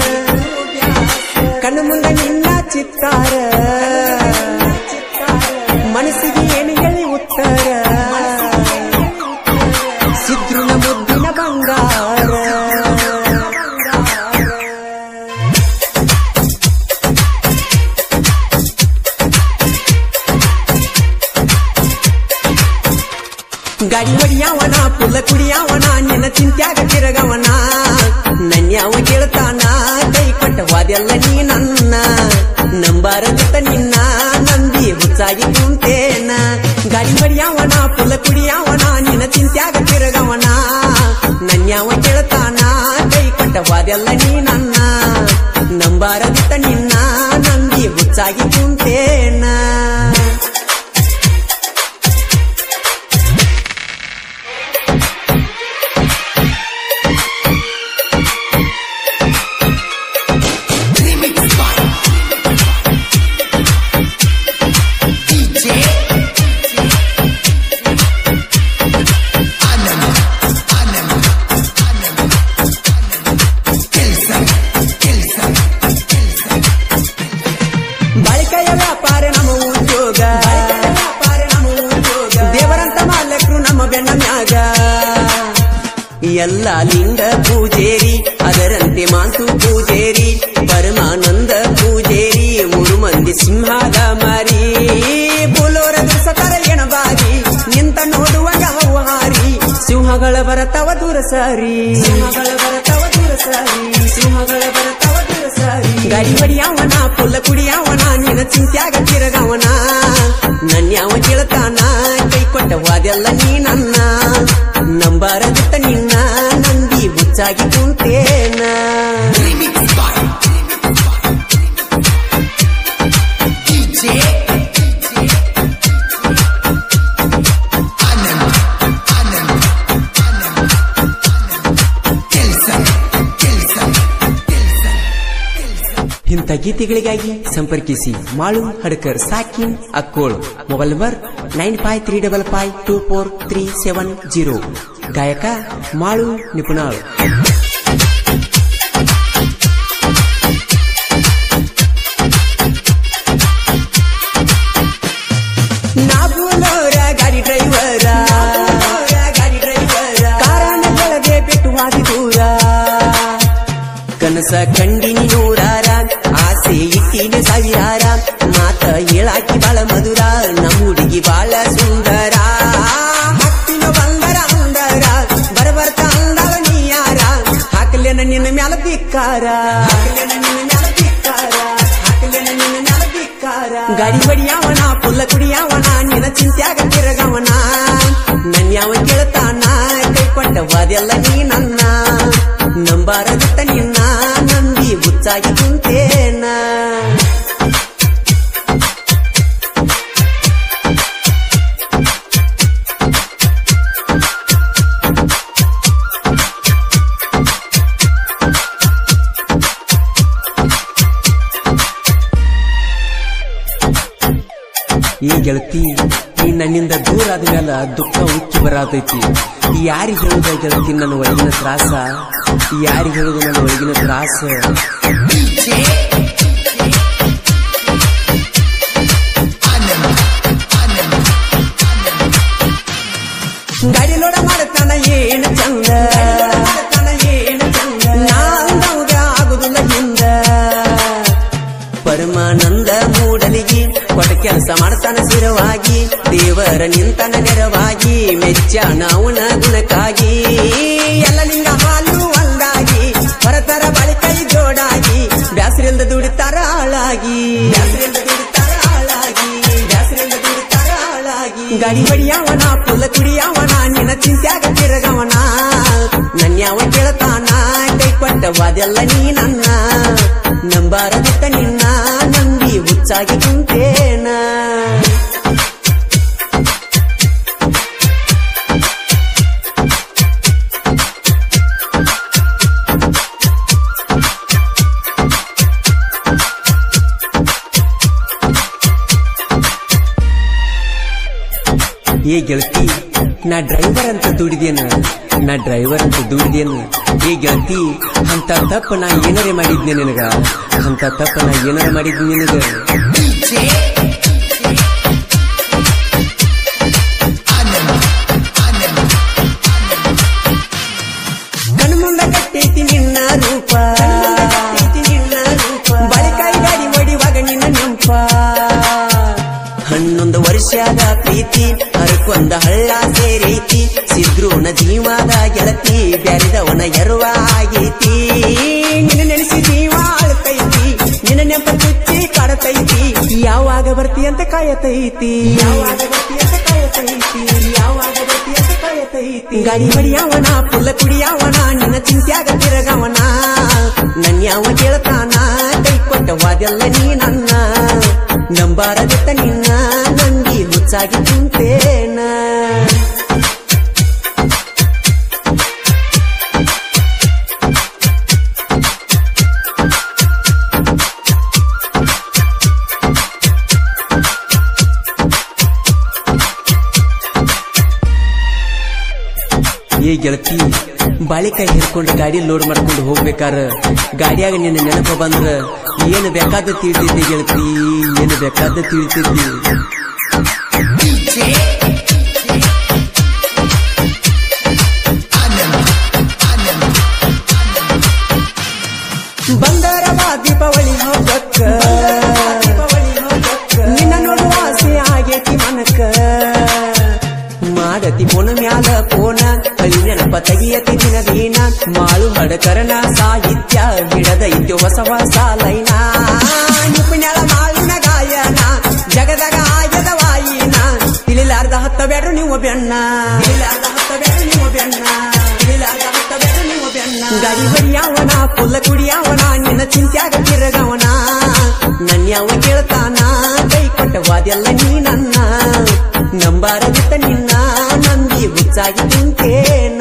ಕಣ್ಣು ಮುಂದೆ ನಿನ್ನ ಚಿತ್ತಾರ ಮನಸ್ಸಿಗೆ ಏನು ಹೇಳಿ ಉತ್ತರ ಸಿದ್ರುನ ಮುದ್ದಿನ ಬಂಗಾರ ಗಾಡಿ ಹೊಡಿಯಾವನ ಪುಲ್ಲ ಕುಡಿಯಾವನ ನಿನ್ನ ಚಿಂತ್ಯಾಗ ತಿರಗವನ ನನ್ಯಾವ ಕೇಳ್ತಾನ ಕೈ ಕೊಟ್ಟವಾದೆಲ್ಲ ನೀ ನನ್ನ ನಂಬಾರದಿತ್ತ ನಿನ್ನ ನಂಬಿ ಹುಚ್ಚಾಗಿ ಕುಂತೇನ ಗಾಡಿ ಹೊಡಿಯಾವನ ಪುಲ್ಲ ಕುಡಿಯಾವನ ನಿನ್ನ ಚಿಂತ್ಯಾಗ ತಿರಗವನ ನನ್ಯಾವ ಕೇಳ್ತಾನ ಕೈ ಕೊಟ್ಟವಾದೆಲ್ಲ ನೀ ನನ್ನ ನಂಬಾರದಿತ್ತ ನಿನ್ನ ನಂಬಿ ಹುಚ್ಚಾಗಿ ಕುಂತೇನ Remix by DJ Anand Anand Anand Kelsa Kelsa ಬಾಳಿಕೆಯ ವ್ಯಾಪಾರ ನಮ್ಮ ಉದ್ಯೋಗ ದೇವರಂತ ಮಾಲಕರು ನಮ್ಮ ಬೆನ್ನ ಮ್ಯಾಗ ಎಲ್ಲ ಲಿಂಗ ಪೂಜೇರಿ ಅದರಂತೆ ಮಾಂತು ಪೂಜೇರಿ ಪರಮಾನಂದ ಪೂಜೇರಿ ಮೂರು ಮಂದಿ ಸಿಂಹದ ಮಾರಿ ಬೋಲೋರ ಸತರ ಎಣಬಾರಿ ನಿಂತ ನೋಡುವಾಗ ಹವು ಹಾರಿ ಸಿಂಹಗಳ ಬರತವ ದೂರ ಸಾರಿ ಸಿಂಹಗಳ ಬರತವ ದೂರ ಸಾರಿ ಸಿಂಹಗಳ ಬರತವ ದೂರ ಸಾರಿ ಗಾಡಿ ಹೊಡಿಯಾವನ ಪುಲ್ಲ ಕುಡಿಯಾವನ ನಿನ್ನ ಚಿಂತ್ಯಾಗ ತಿರಗವನ ನನ್ಯಾವ ಕೇಳ್ತಾನ ಕೈ ಕೊಟ್ಟವಾದೆಲ್ಲ ನೀ ನನ್ನ ನಂಬಾರದಿತ್ತ ನಿನ್ನ Nandi ಹುಚ್ಚಾಗಿ ಕುಂತೇನ Remix by DJ Anand Anand Anand Kelsa Kelsa Kelsa ಇಂಥ ಗೀತೆಗಳಿಗಾಗಿ ಸಂಪರ್ಕಿಸಿ ಮಾಳು ಹಡ್ಕರ್ ಸಾಕಿನ್ Akkol mobile number nine five three double five two four three seven zero ಗಾಯಕ ಮಾಳು ನಿಪುಣಾಳು ನಾಬೂನವರ ಗಾಡಿ ಡ್ರೈವರ ಗಾಡಿ ಡ್ರೈವರ ಕಾರಣ ಕೆಳಗೆ ಬಿಟ್ಟು ಹಾದಿ ದೂರ ಕನಸ ಕಂಡಿನಿ ನೂರಾರ ಆಸೆ ಇಟ್ಟಿನ ಸಾವಿರಾರ ಮಾತ ಹೇಳಾಕಿ ಬಾಳ ಮಧುರ ನಮ್ಮ ಹುಡುಗಿ ಬಾಳ ಸುಂದರ ಹತ್ತಿನ ಬಂದರ ಅಂದರ ಬರಬರ್ತ ಅಂದವ ನೀ ಯಾರ ಹಾಕಲೇನ ನಿನ್ನ ಮ್ಯಾಲ ಧಿಕ್ಕಾರ ಹಾಕಲೇನ ನಿನ್ನ ಮ್ಯಾಲ ಧಿಕ್ಕಾರ ಹಾಕಲೇನ ನಿನ್ನ ಮ್ಯಾಲ ಧಿಕ್ಕಾರ ಗಾಡಿ ಹೊಡಿಯಾವನ ಪುಲ್ಲ ಕುಡಿಯಾವನ ನಿನ್ನ ಚಿಂತ್ಯಾಗ ತಿರಗವನ ನನ್ಯಾವ ಕೇಳ್ತಾನ ಕೈ ಕೊಟ್ಟವಾದೆಲ್ಲ ನೀ ನನ್ನ ನಂಬಾರದಿತ್ತ ನಿನ್ನ ನಂಬಿ ಹುಚ್ಚಾಗಿ ಕುಂತೇನ ಈ ಗೆಳತಿ ಈ ನನ್ನಿಂದ ದೂರ ಆದ ಮೇಲೆ ದುಃಖ ಉಕ್ಕಿ ಬರಾತೈತಿ ಯಾರಿಗೆ ಹೇಳುದ ಗೆಳತಿ ನನ್ನ ಒಳಗಿನ ತ್ರಾಸ ಯಾರಿಗೆ ಹೇಳುದು ನನ್ನ ಒಳಗಿನ ತ್ರಾಸ DJ ಗಾಡಿ ಲೋಡ ಮಾಡತಾನ ಏನ ಚಂದ ಏನ ಚಂದ ನಾಂದವ್ಗ ಆಗುದಿಲ್ಲ ಹಿಂದ ಪರಮಾನಂದ ಮೂಡಲಿಗಿ ಕೊಟ್ಟ ಕೆಲಸ ಮಾಡ್ತಾನ ಸ್ಥಿರವಾಗಿ ದೇವರ ನಿಂತನ ನೆರವಾಗಿ ಮೆಚ್ಚಾನ ಅವನ ಗುಣಕ್ಕಾಗಿ ಎಲ್ಲ ಲಿಂಗ ಹಾಲು ಒಂದಾಗಿ ಹೊರತರ ಬಳಿ ಕೈ ಜೋಡಾಗಿ ಬ್ಯಾಸರಿಲ್ದ ದುಡಿತಾರ ಆಳಾಗಿ ಬ್ಯಾಸರಿಲ್ದ ದುಡಿತಾರ ಆಳಾಗಿ ಬ್ಯಾಸರಿಲ್ದ ದುಡಿತಾರ ಆಳಾಗಿ ಗಾಡಿ ಬಡಿಯವನ ಪುಲ್ಲ ಕುಡಿಯವನ ನಿನ್ನ ಚಿಂತ್ಯಾಗ ತಿರಗವನ ನನ್ಯಾವ ಕೇಳತಾನ ಕೈ ಕೊಟ್ಟವಾದೆಲ್ಲ ನೀ ನನ್ನ ನಂಬಾರದಿತ್ತ ನಿನ್ನ ನಂಬಿ ಹುಚ್ಚಾಗಿ ಕುಂತೇನ ಏ ಗೆಳತಿ ನಾ ಡ್ರೈವರ್ ಅಂತ ದುಡಿದೇನ ನಾ ಡ್ರೈವರ್ ಅಂತ ದುಡಿದೇನ ಏ ಗೆಳತಿ ಅಂತ ತಪ್ಪ ನಾ ಏನಾರೇ ಮಾಡಿದ್ನೆ ನಿನಗ ಅಂತ ತಪ್ಪ ನಾ ಏನಾರ ಮಾಡಿದ್ನಿ ನಿನಗ ಕಣ್ಮುಂದ ಕಟ್ಟೈತಿ ನಿನ್ನ ರೂಪ ನಿನ್ನ ರೂಪ ಬಳಿಕಾಯಿ ಗಾಡಿ ಹೊಡಿವಾಗ ನಿನ್ನ ನೆಂಪ ಹನ್ನೊಂದು ವರ್ಷದ ಪ್ರೀತಿ ಹರಕೊಂದ ಹಳ್ಳ ಸೇರೈತಿ ಸಿದ್ರೂನ ಜೀವದ ಗೆಳತಿ ಬ್ಯಾರಿದವನ ಎರುವ ಆಗೈತಿ ನಿನ್ನ ನೆನೆಸಿ ಜೀವ ಅಳ್ತೈತಿ ನಿನ್ನ ನೆಂಪ ಚುಚ್ಚಿ ಕಾಡತೈತಿ ಯಾವಾಗ ಬರ್ತಿ ಅಂತ ಕಾಯತೈತಿ ಯಾವಾಗ ಬರ್ತಿ ಅಂತ ಕಾಯತೈತಿ ಯಾವಾಗ ಬರ್ತಿ ಅಂತ ಕಾಯತೈತಿ ಗಾಡಿ ಹೊಡಿಯವನ ಪುಲ್ಲ ಕುಡಿಯವನ ನಿನ್ನ ಚಿಂತ್ಯಾಗ ತಿರಗವನ ನನ್ಯಾವ ಕೇಳ್ತಾನ ಕೈ ಕೊಟ್ಟವಾದೆಲ್ಲ ನೀ ನನ್ನ ನಂಬಾರದಿತ್ತ ನಿನ್ನ ನಂಬಿ ಹುಚ್ಚಾಗಿ ಕುಂತೇನ ಏ ಗೆಳತಿ ಬಾಳಿಕಾಯಿ ಹಿಡ್ಕೊಂಡು ಗಾಡಿ ಲೋಡ್ ಮಾಡ್ಕೊಂಡು ಹೋಗ್ಬೇಕಾರ ಗಾಡಿಯಾಗ ನಿನ್ನ ನೆನಪ ಬಂದ್ರ ಏನು ಬೇಕಾದ ತಿಳಿತೈತಿ ಗೆಳತಿ ಏನು ಬೇಕಾದ ತಿಳಿತೈತಿ ಬಂದರವ ದೀಪಾವಳಿ ಹೋಗಕ್ಕ ನಿನ್ನ ನೋಡುವ ಆಸೆ ಆಗೇತಿ ಮನಕ ಮಾಡತಿ ಪೋನ ಮ್ಯಾಲ ಪೋನ ಹಳಿ ನೆನಪ ತೆಗಿಯತಿ ದಿನ ದೀನ ಮಾಳು ಹಡಕರನ ಸಾಹಿತ್ಯ ಹಿಡದೈತ್ಯ ಹೊಸ ಹೊಸ ಲೈನ ನಿಪುಣ್ಯಳ ಮಾಳಿನ ಗಾಯನ ಜಗದಗ ಆಗದ ವಾಯಿನ ತಿಳಿಲಾರ್ದ ಹತ್ತ ಬೇಡ್ರು ನೀವು ಬೆಣ್ಣ ತಿಳಿಲಾರ್ದ ಹತ್ತ ಬೇಡ್ರು ನೀವು ಬೆಣ್ಣ ತಿಳಿಲಾರ್ದ ಹತ್ತ ಬೇಡ್ರು ನೀವು ಬೆಣ್ಣ ಗಾಡಿ ಹೊಡಿಯವನ ಪುಲ್ಲ ಕುಡಿಯವನ ನಿನ್ನ ಚಿಂತ್ಯಾಗ ತಿರಗವನ ನನ್ಯಾವ ಕೇಳ್ತಾನ ಕೈ ಕೊಟ್ಟವಾದೆಲ್ಲ ನೀ ನನ್ನ ನಂಬಾರದಿತ್ತ ನಿನ್ನ ನಂಬಿ ಹುಚ್ಚಾಗಿ ಕುಂತೇನ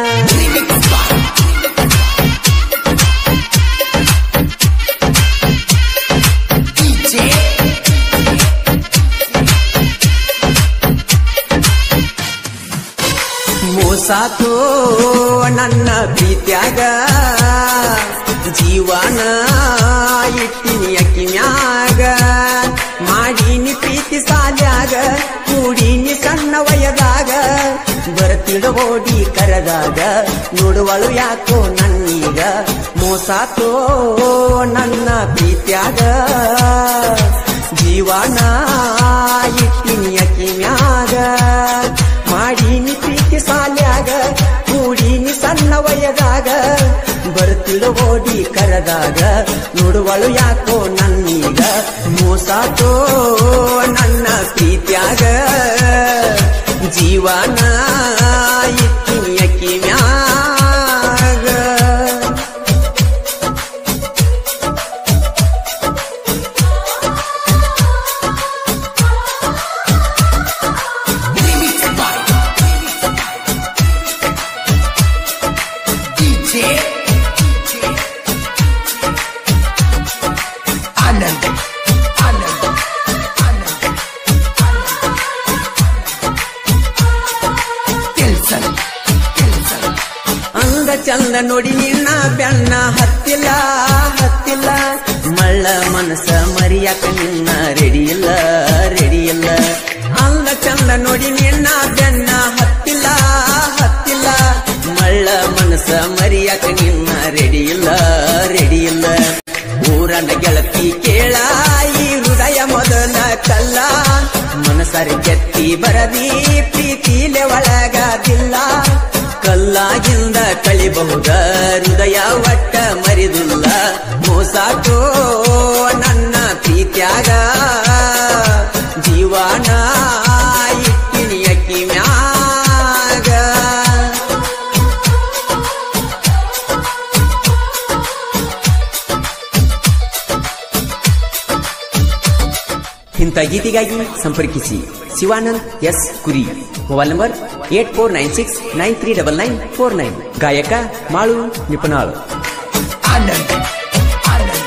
ಮೋಸಾತೋ ನನ್ನ ಪ್ರೀತ್ಯಾಗ ಜೀವನ ಇಟ್ಟಿನಿ ಅಕ್ಕಿ ಮ್ಯಾಗ ಮಾಡೀನಿ ಪ್ರೀತಿ ಸಾಲ್ಯಾಗ ಕೂಡೀನಿ ಸಣ್ಣ ವಯದಾಗ ಬರ್ತಿಡ ಓಡಿ ಕರೆದಾಗ ನೋಡುವಳು ಯಾಕೋ ನನ್ನೀಗ ಮೋಸಾತೋ ನನ್ನ ಪ್ರೀತ್ಯಾಗ ಜೀವನ ಇಟ್ಟಿನಿ ಅಕ್ಕಿ ಮ್ಯಾಗ ಮಾಡೀನಿ ಪ್ರೀತಿ ಸಾಲ್ಯಾಗ ಕೂಡೀನಿ ಸಣ್ಣ ವಯದಾಗ ಬರ್ತಿಳು ಓಡಿ ಕರೆದಾಗ ನೋಡುವಳು ಯಾಕೋ ನನ್ನೀಗ ಮೋಸಾತೋ ನನ್ನ ಪ್ರೀತ್ಯಾಗ ಜೀವನ ಇಟ್ಟಿನಿ ಅಕ್ಕಿ ಮ್ಯಾಗ Anand, Anand, Anand, Tilson, Tilson, ಅಂದ ಚಂದ ನೋಡಿ ನಿನ್ನ ಬೆನ್ನ ಹತ್ತಿಲ್ಲ ಹತ್ತಿಲ್ಲ ಮಳ್ಳ ಮನಸ್ಸ ಮರಿಯಾಕ ನಿನ್ನ ರೆಡಿ ಇಲ್ಲ ರೆಡಿ ಇಲ್ಲ ಅಲ್ಲ ಚಂದ ನೋಡಿ ನಿನ್ನ ಬೆನ್ನ ಹತ್ತಿಲ್ಲ ಹತ್ತಿಲ್ಲ ಮಳ್ಳ ಮನಸ್ಸ ಮರಿಯಾಕ ನಿನ್ನ ರೆಡಿ ಇಲ್ಲ ರೆಡಿ ಇಲ್ಲ ಊರನ ಗೆಳತಿ ಕೇಳ ಈ ಹೃದಯ ಮೊದಲ ಕಲ್ಲ ಮನಸರಿ ಕೆತ್ತಿ ಬರದಿ ಪ್ರೀತಿಲೆ ಒಳಗಾದಿಲ್ಲ ಕಲ್ಲಾಗಿಂದ ಕಳಿಬಹುದ ಹೃದಯ ಒಟ್ಟ ಮರಿದಿಲ್ಲ ಮೋಸಾಟೋ ನನ್ನ ಪ್ರೀತ್ಯಾಗ ಜೀವನ ಇಟ್ಟಿನಿ ಅಕ್ಕಿ ಮ್ಯಾಗ ಇಂಥ ಗೀತೆಗಾಗಿ ಸಂಪರ್ಕಿಸಿ Shivanand S Kuri mobile number eight four nine six nine three double nine four nine ಗಾಯಕ ಮಾಳು ನಿಪುಣಾಳು आनंद आनंद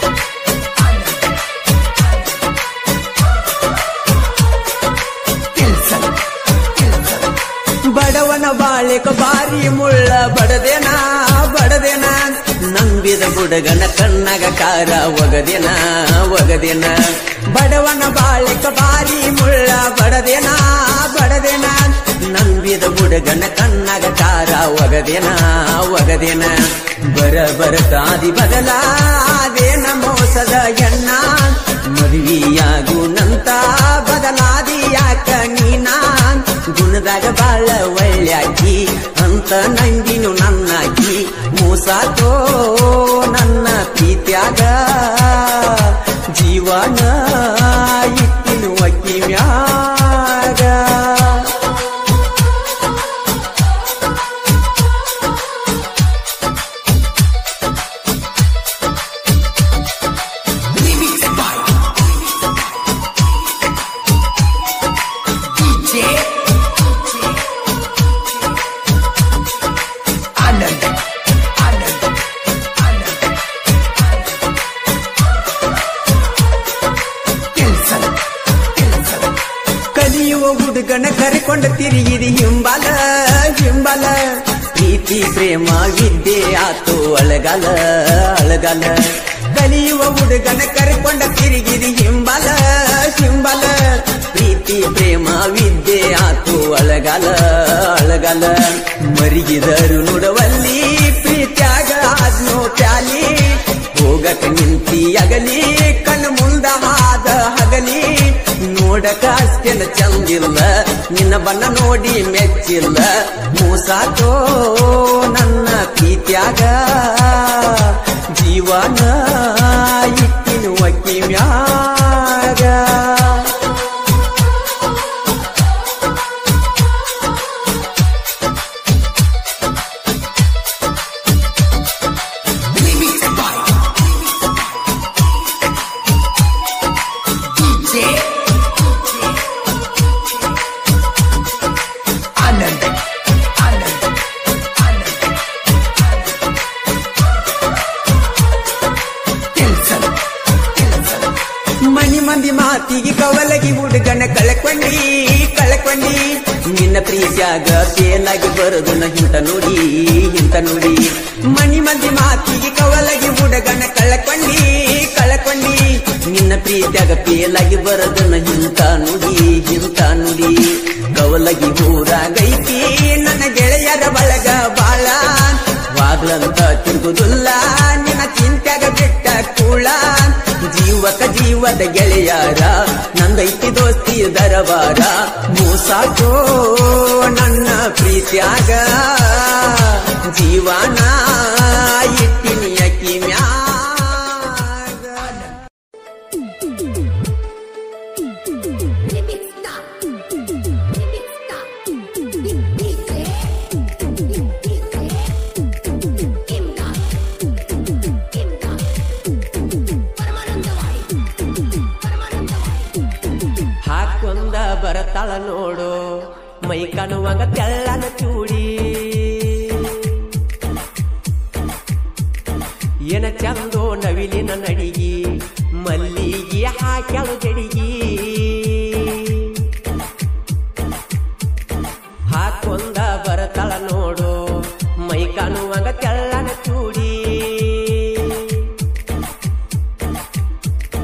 तिलसन तिलसन ಬಡವನ ಬಾಳೆಕ ಬಾರಿ ಮುಳ್ಳ ಬಡದೇನ ಬಡದೇನ ನಂಬಿದ ಬುಡಗನ ಕಣ್ಣಗ ಕಾರ ಒಗದೇನ ಒಗದೇನ ಬಡವನ ಬಾಳೆಕ ಬಾರಿ ಮುಳ್ಳ ಬಡದೇನ ಬಡದೇನ ನಂಬಿದ ಬುಡಗನ ಕಣ್ಣಗ ಕಾರ ಒಗದೇನ ಒಗದೇನ ಬರ ಬರತಾದಿ ಬದಲಾದೇನ ಮೋಸದ ಎಣ್ಣ ಮದುವೆಯಾಗು ನಂತ ಬದಲಾದಿ ಯಾಕ ನೀನ ಗುಣದಾಗ ಬಾಳ ಒಳ್ಳ್ಯಾಕಿ ಅಂತ ನಂದಿನು ನನ್ನಾಕಿ ಮೂಸಾತೋ ನನ್ನ ಪ್ರೀತ್ಯಾಗ ಜೀವನ ಇಟ್ಟಿನು ಅಕ್ಕಿ ಮ್ಯಾಗ remix by DJ आनंद आनंद आनंद तिलसन तिलसन ಕಲಿಯುವ ಹುಡುಗನ ಕರೆಕೊಂಡ ತಿರುಗಿದಿ ಹಿಂಬಲ ಹಿಂಬಲ ಪ್ರೀತಿ ಪ್ರೇಮ ವಿದ್ಯೆ ಆತು ಅಳಗಲ ಅಳಗಲ ಕಲಿಯುವ ಹುಡುಗನ ಕರೆಕೊಂಡ ತಿರುಗಿದಿ ಹಿಂಬಲ ಹಿಂಬಲ ಪ್ರೀತಿ ಪ್ರೇಮ ವಿದ್ಯೆ ಆತು ಅಳಗಲ ಅಳಗಲ ಮರಿಗಿದರು ನೋಡವಲ್ಲಿ ಪ್ರೀತ್ಯಾಗ ಆದ್ನೋ ಪ್ಯಾಲಿ ಹೋಗಕ ನಿಂತಿ ಅಗಲಿ ಕಣ್ಣು ಮುಂದ ಹಾದ ಹಗಲಿ ನೋಡಕ ಅಷ್ಟೇನ ಚಂದಿಲ್ಲ ನಿನ್ನ ಬಣ್ಣ ನೋಡಿ ಮೆಚ್ಚಿಲ್ಲ ಮೂಸಾತೋ ನನ್ನ ಪ್ರೀತ್ಯಾಗ ಜೀವನ ಇಟ್ಟಿನ ಅಕ್ಕಿ ಮ್ಯಾಗ remix by DJ आनंद आनंद आनंद तिलसन तिलसन ಮನಿ ಮಂದಿ ಮಾತಿಗೆ ಕವಲಗಿ ಹುಡುಗನ ಕಳಕೊಂಡಿ ಕಳಕೊಂಡಿ ನಿನ್ನ ಪ್ರೀತ್ಯಾಗ ತೇಲಾಗಿ ಬರೋದು ನ ಹಿಂತ ನುಡಿ ಹಿಂತ ನುಡಿ ಮನಿ ಮಂದಿ ಮಾತಿಗೆ ಕವಲಗಿ ಹುಡುಗನ ಕಳಕೊಂಡಿ ಕಳಕೊಂಡಿ ನಿನ್ನ ಪ್ರೀತ್ಯಾಗ ಪೇಲಾಗಿ ಬರೋದು ನ ಹಿಂತ ನುಡಿ ಹಿಂತ ನುಡಿ ಕವಲಗಿ ಊರಾಗೈತಿ ನನ್ನ ಗೆಳೆಯರ ಬಳಗ ಬಾಳ ವಾಗ್ಲಂತ ತಿರುಗುದಿಲ್ಲ ನಿನ್ನ ಚಿಂತ್ಯಾಗ ಬಿಟ್ಟ ಕೂಳ ಜೀವಕ ಜೀವದ ಗೆಳೆಯಾರ ನಂದೈತಿ ದೋಸ್ತಿ ದರಬಾರ ಮೂಸಾಕೋ ನನ್ನ ಪ್ರೀತ್ಯಾಗ ಜೀವನ ಇಟ್ಟಿನಿ ಅಕ್ಕಿ ಮ್ಯಾಗ ಹಾಕೊಂದ ಬರತಾಳ ನೋಡು ಮೈ ಕಾಣುವಂಗ ತೆಳ್ಳನ ಚೂಡಿ ಏನ ಚಂದೋ ನವಿಲಿನ ನಡಿಗಿ ಮಲ್ಲಿಗೆ ಹಾಕ್ಯಾಳು ಜಡಿಗಿ ಹಾಕೊಂದ ಬರತಾಳ ನೋಡು ಮೈ ಕಾಣುವಂಗ ತೆಳ್ಳನ ಚೂಡಿ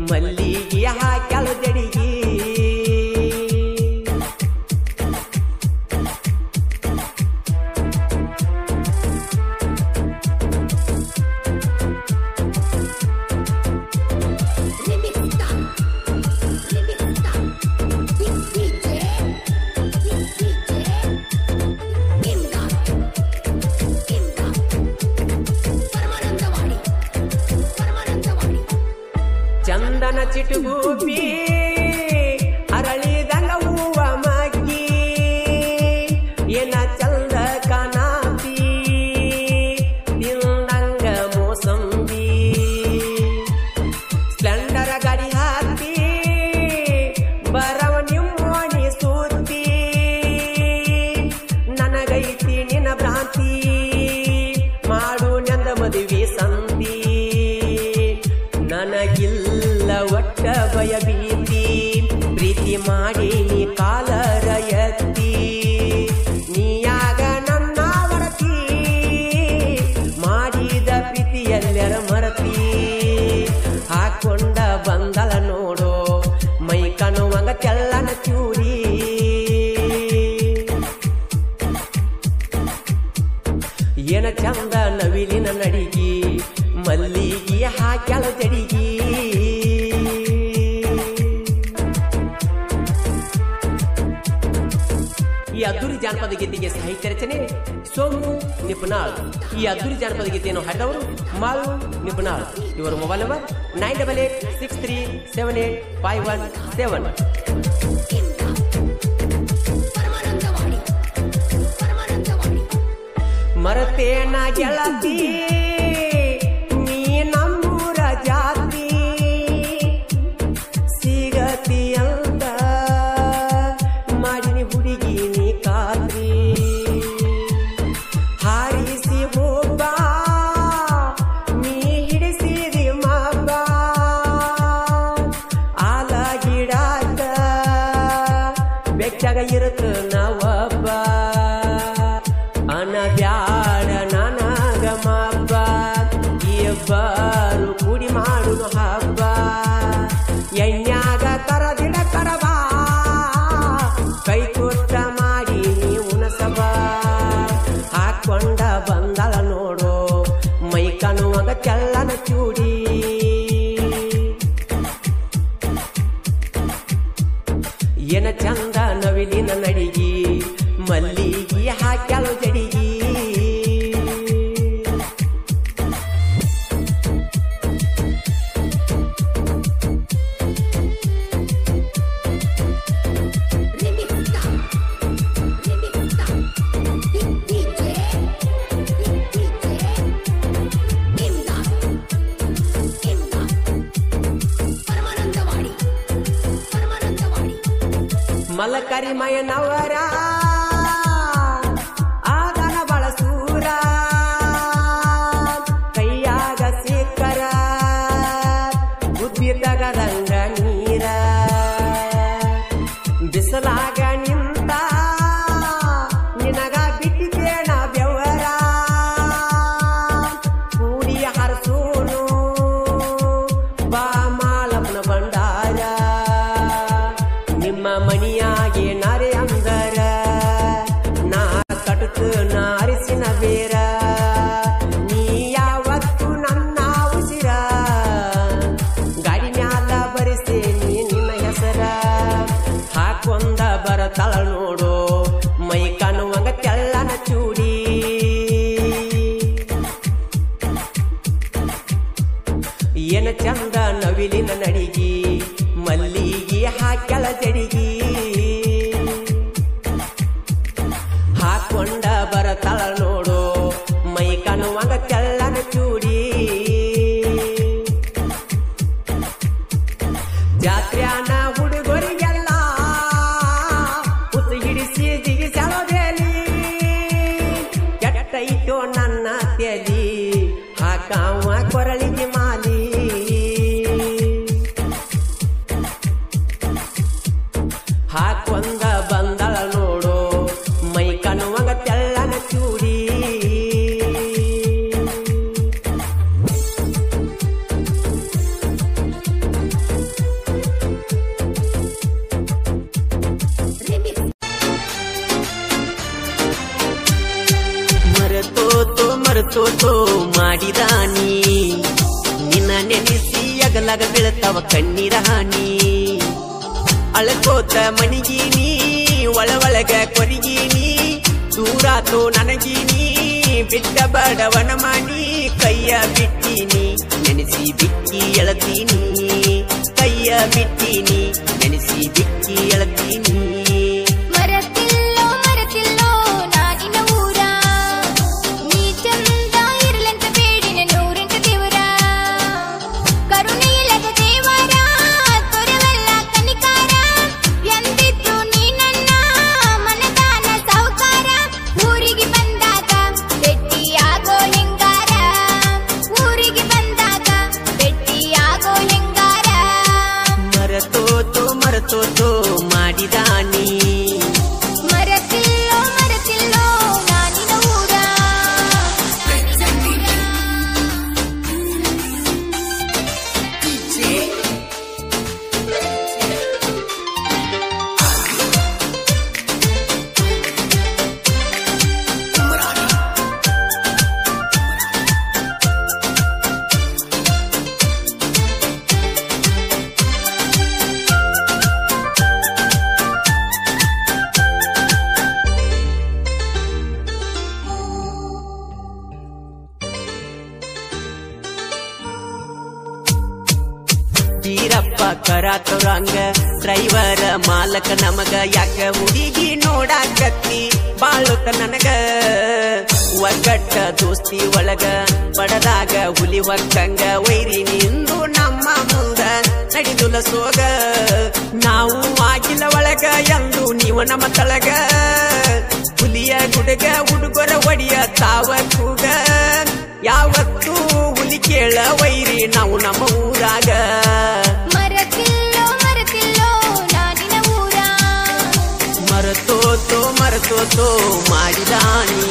ಮಲ್ಲಿಗೆ ಹಾಕ್ಯಾಳ ಜಡಿಗಿ ಚಂದನ ಚಿಟುಗೂಪಿ ಅರಳಿದಂಗ ಹೂವ ಮಗ್ಗಿ ಏನ ಚಂದ ಕಾನಾತಿ ತಿಂದಂಗ ಮೋಸಂಬಿ ಸ್ಪ್ಲೆಂಡರ ಗಾಡಿ ಹಾಕಿ ಬರವ ನಿಮ್ಮೋಣಿ ಸೂತಿ ನನಗೈತಿ ನಿನ್ನ ಭ್ರಾಂತಿ ಮಾಡು ನಂದ ಮದುವೆ ಸಂತಿ ನನಗಿಲ್ಲ ಒಟ್ಟ ಭಯ ಭೀತಿ ಪ್ರೀತಿ ಮಾಡಿ ನೀ ಕಾಲರ ಎತ್ತಿ ನೀಯಾಗ ನನ್ನ ವರತಿ ಮಾಡಿದ ಪ್ರೀತಿಯಲ್ಲೆರ ಮರತಿ ಹಾಕೊಂಡ ಬಂದಳ ನೋಡೋ ಮೈ ಕಣುವಂಗ ತೆಳ್ಳನ ಚೂರಿ ಏನ ಚಂದ ನವಿಲಿನ ನಡಿಗಿ ಮಲ್ಲಿಗೆ ಹಾಕ್ಯಾಳ ಜಡಿಗಿ ಈ ಅದ್ದೂರಿ ಜಾನಪದ ಗೀತೆಗೆ ಸಾಹಿತ್ಯ ರಚನೆ ಸೋಮು ನಿಪುಣಾಳ್ ಈ ಅದ್ದೂರಿ ಜಾನಪದ ಗೀತೆಯನ್ನು ಹಾಡಿದವರು ಮಾಳು ನಿಪುಣಾಳ್ ಇವರ mobile number nine double eight six three seven eight five one seven ಮರತೇನ ಗೆಳತಿ ನೀ ನಮ್ಮೂರ ಜಾತಿ ಸಿಗತಿ ಅಂದ ಮಾಡಿನಿ ಹುಡುಗಿ ನೀ ಖಾತ್ರಿ ಹಾರಿಸಿ ಹೋಗ ನೀ ಹಿಡಿಸಿದಿ ಮಬ್ಬ ಆಲ ಗಿಡಾದ ಬೆಚ್ಚಗ ಇರುತ್ತ ನಾವಬ್ಬ ಅನಬ್ಯಾಡ ನನಗ ಮಬ್ಬ ಇಬ್ಬರು ಕೂಡಿ ಮಾಡುನು ಹಬ್ಬ ಎಣ್ಯಾಗ ಕರದಿಡ ಕರಬ ಕೈ ಕೊಟ್ಟ ಮಾಡಿ ನೀವು ನಸಬ ಹಾಕೊಂಡ ಬಂದಳ ನೋಡು ಮೈ ಕಣುವಾಗ ಚಲ್ಲನ ಚೂಡಿ ಏನ ಚಂದ ನವಿಲಿನ ನಡಿಗಿ ಮಲ್ಲಿಗೆ ಹಾಕ್ಯಾಳ ಜಡಿಗಿ ಮಲಕರಿ ಮಯನವರ ಆದನ ಬಳಸೂರ ಕೈಯಾಗ ಸಿಕ್ಕರ ಬುದ್ಧಿ ತಗದಂಗ ನೀರ ಬಿಸಲಾಗ ನಿಂತ ನಿನಗ ಬಿಟ್ಟಿದ್ದೇನ ಬೆವರ ಕೂಡಿ ಹರಸೂನು ಬಾ ಮಾಳಪ್ಪನ ಭಂಡಾರ ನಿಮ್ಮ ಮಣಿಯಾಗೆ ನಾರೆ ಅಂದರ ನಾ ಕಟುಕು ನಾ ಅರಿಸಿನ ಬೇರ ನೀ ಯಾವತ್ತು ನನ್ನ ಉಸಿರ ಗಾಡಿ ಮ್ಯಾಲ ಬರಿಸ್ತೇನಿ ನಿನ್ನ ಹೆಸರ ಹಾಕೊಂದ ಬರತಳ ನೋಡು ಮೈ ಕಾಣುವಂಗ ತೆಳ್ಳನ ಚೂಡಿ ಏನ ಚಂದ ನವಿಲಿನ ನಡಿಗಿ ಮಲ್ಲಿಗೆ ಹಾಕ್ಯಾಳ ಜಡಿಗಿ ಹಾಕೊಂಡ ಬರತಳ ನೋಡು ಮೈ ಕಾಣುವಂಗ ತೆಳ್ಳನ ಚೂಡಿ ಜಾತ್ರ್ಯಾನ ಹುಡುಗರಿಗೆಲ್ಲ ಹುತ್ತು ಹಿಡಿಸಿ ಜಿಗಿಸಲೋದೇಲಿ ಕೆಟ್ಟೈತೋ ನನ್ನ ತೆಲಿ ಹಾಕಾವ ಕೊರಳಿಗೆ ಮಾಲಿ ಹಾಕೊಂದ ಬಂದಳ ನೋಡು ಮೈ ಕಣುವಂಗ ತೆಳ್ಳನ ಚೂಡಿ ತೋ ಮಾಡಿದಾನಿ ನಿನ್ನ ನೆನೆಸಿ ಅಗಲಗ ಬೀಳ್ತಾವ ಕಣ್ಣೀರ ಹಾನಿ ಅಳಕೋತ ಮಣಿಗೀನಿ ಒಳ ಒಳಗ ಕೊರಿಗೀನಿ ದೂರಾತೋ ನನಗೀನಿ ಬಿಟ್ಟ ಬಡವನ ಮಾಡಿ ಕೈಯ ಬಿಟ್ಟೀನಿ ನೆನೆಸಿ ಬಿಕ್ಕಿ ಎಳತೀನಿ ಕೈಯ ಬಿಟ್ಟೀನಿ ನೆನೆಸಿ ಬಿಕ್ಕಿ ಎಳತೀನಿ ಮರತಿಲ್ಲೋ ಮರತಿಲ್ಲೋ ನಾನಿನ ಊರ ನೀ ಚಂದ ಇರಲೆಂತ ಬೇಡಿನ ನೂರೆಂಟ ದೇವರ ಕರುಣೆ ಇಲ್ಲದ ದೇವರ ತೊರೆವಲ್ಲ ಕನಿಕಾರ ಎಂದಿದ್ರು ನೀ ನನ್ನ ಮನದಾನ ಸಾಹುಕಾರ ಊರಿಗೆ ಬಂದಾಗ ಭೆಟ್ಟಿಯಾಗೋ ಹೆಂಗಾರ ಊರಿಗೆ ಬಂದಾಗ ಭೆಟ್ಟಿಯಾಗೋ ಹೆಂಗಾರ ಮರತೋತೋ ಮರತೋತೋ ಮಾಡಿದಾನಿ ಮರತಿಲ್ಲೋ ಮರತಿಲ್ಲೋ ನಾನಿನ ಊರ ವೀರಪ್ಪ ಕರಾತುರಂಗ ಡ್ರೈವರ ಮಾಲಕ ನಮಗ ಯಾಕ ಹುಡುಗಿ ನೋಡಾಕತ್ತಿ ಬಾಳುತ್ತ ನನಗ ಒಗ್ಗಟ್ಟ ದೋಸ್ತಿ ಒಳಗ ಪಡದಾಗ ಹುಲಿ ಹೊಕ್ಕಂಗ ವೈರಿ ನಿಂದು ನಮ್ಮ ಮುಂದ ನಡೆದುಲ ಸೋಗ ನಾವು ಆಗಿಲ್ಲ ಒಳಗ ಎಂದು ನೀವು ನಮ್ಮ ತಳಗ ಹುಲಿಯ ಗುಡುಗ ಹುಡುಗರ ಒಡಿಯ ತಾವ ಕೂಗ ಯಾವತ್ತೂ ಹುಲಿ ಕೇಳ ವೈರಿ ನಾವು ನಮ್ಮ ಊರಾಗ ಮರತಿಲ್ಲೋ ಮರತಿಲ್ಲೋ ನಾನಿನ ಊರ ಮರತೋತೋ ಮರತೋತೋ ಮಾಡಿದಾನಿ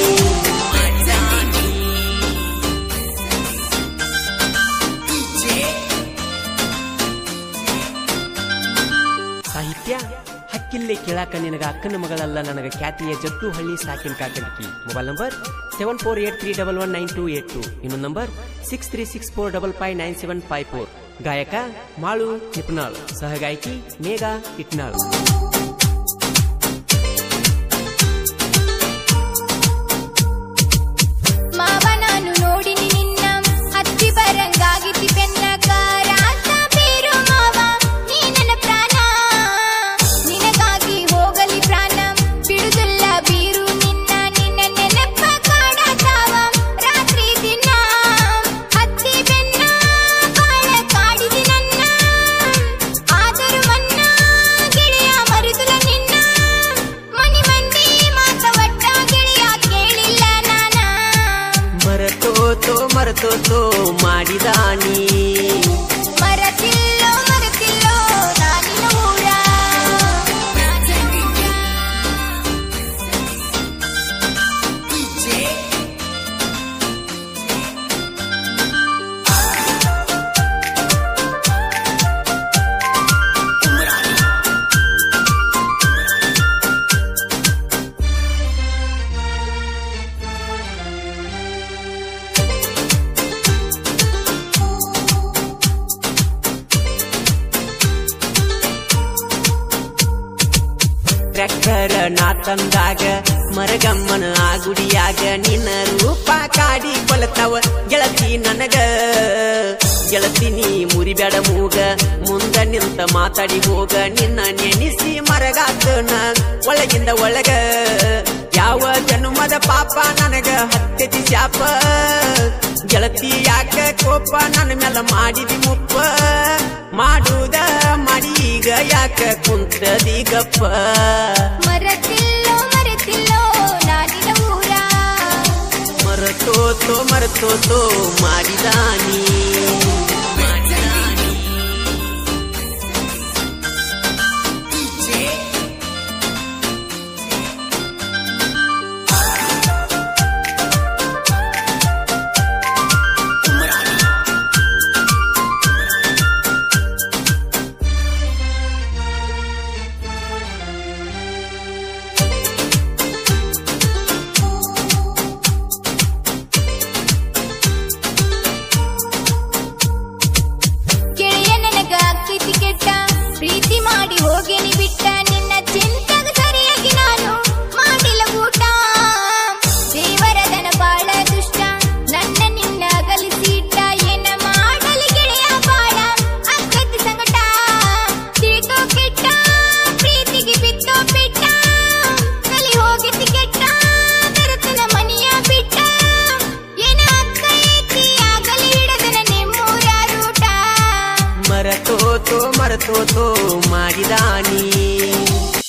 ಸಾಹಿತ್ಯ ಹಕ್ಕಿಲ್ಲಿ ಕೇಳಾಕ ನಿನಗ ಅಕ್ಕನ ಮಗಳಲ್ಲ ನನಗ ಖ್ಯಾತಿಯ ಜಟ್ಟು ಹಳ್ಳಿ ಸಾಕಿನ ಕಾಕಡಕಿ mobile number seven four eight three double one nine two eight two ಇನ್ನೊಂದು number six three six four double five nine seven five four ಗಾಯಕ ಮಾಳು ನಿಪ್ನಾಳ್ ಸಹಗಾಯಕಿ ಮೇಘಾ ಇಟ್ನಾಳ್ ಮಾವ ನಾನು ನೋಡಿನಿ ನಿನ್ನ ಹತ್ತಿ ಬರಂಗಾಗಿದ್ದಿ ಬೆನ್ನ ಕಾರಾಟ ಬೀರು ಮಾವ ನೀ ನನ್ನ ಪ್ರಾಣ ನಿನಗಾಗಿ ಹೋಗಲಿ ಪ್ರಾಣ ಬಿಡುದಿಲ್ಲ ಬೀರು ನಿನ್ನ ನಿನ್ನ ನೆನಪ ಕಾಡತಾವ ರಾತ್ರಿ ದಿನ ಹತ್ತಿ ಬೆನ್ನ ಬಾಳ ಕಾಡಿದಿ ನನ್ನ ಆದರೂ ಮನ್ನ ಗೆಳೆಯ ಮರುದುಲ ನಿನ್ನ ಮನಿ ಮಂದಿ ಮಾತ ಒಟ್ಟ ಗೆಳೆಯ ಕೇಳಿಲ್ಲ ನಾನ ಮರತೋತೋ ಮರತೋತೋ ಮಾಡಿದಾನಿ ಮರತಿಲ್ಲೋ ಮರತಿಲ್ಲೋ ನಾನಿನ ಊರ ಟ್ರ್ಯಾಕ್ಟರ್ ನಾ ತಂದಾಗ ಮರಗಮ್ಮನ ಆ ಗುಡಿಯಾಗ ನಿನ್ನ ರೂಪ ಕಾಡಿ ಕೊಲತಾವ ಗೆಳತಿ ನನಗ ಗೆಳತಿ ನೀ ಮುರಿಬೇಡ ಮೂಗ ಮುಂದ ನಿಂತ ಮಾತಾಡಿ ಹೋಗ ನಿನ್ನ ನೆನೆಸಿ ಮರಗಾತನ ಒಳಗಿಂದ ಒಳಗ ಯಾವ ಜನ್ಮದ ಪಾಪ ನನಗ ಹತ್ತೆತಿ ಶಾಪ ಗೆಳತಿ ಯಾಕ ಕೋಪ ನನ್ನ ಮೇಲೆ ಮಾಡಿದಿ ಮುಪ್ಪ ಮಾಡುದ ಮಾಡಿ ಈಗ ಯಾಕ ಕುಂತದಿ ಗಪ್ಪ ಮರತಿಲ್ಲೋ ಮರತಿಲ್ಲೋ ನಾನಿನ ಊರ ಮರತೋತೋ ಮರತೋತೋ ಮಾಡಿದಾನಿ ಕೊಟ್ಟು ಮರೆತೋತು ಮಾಡಿದಾನಿ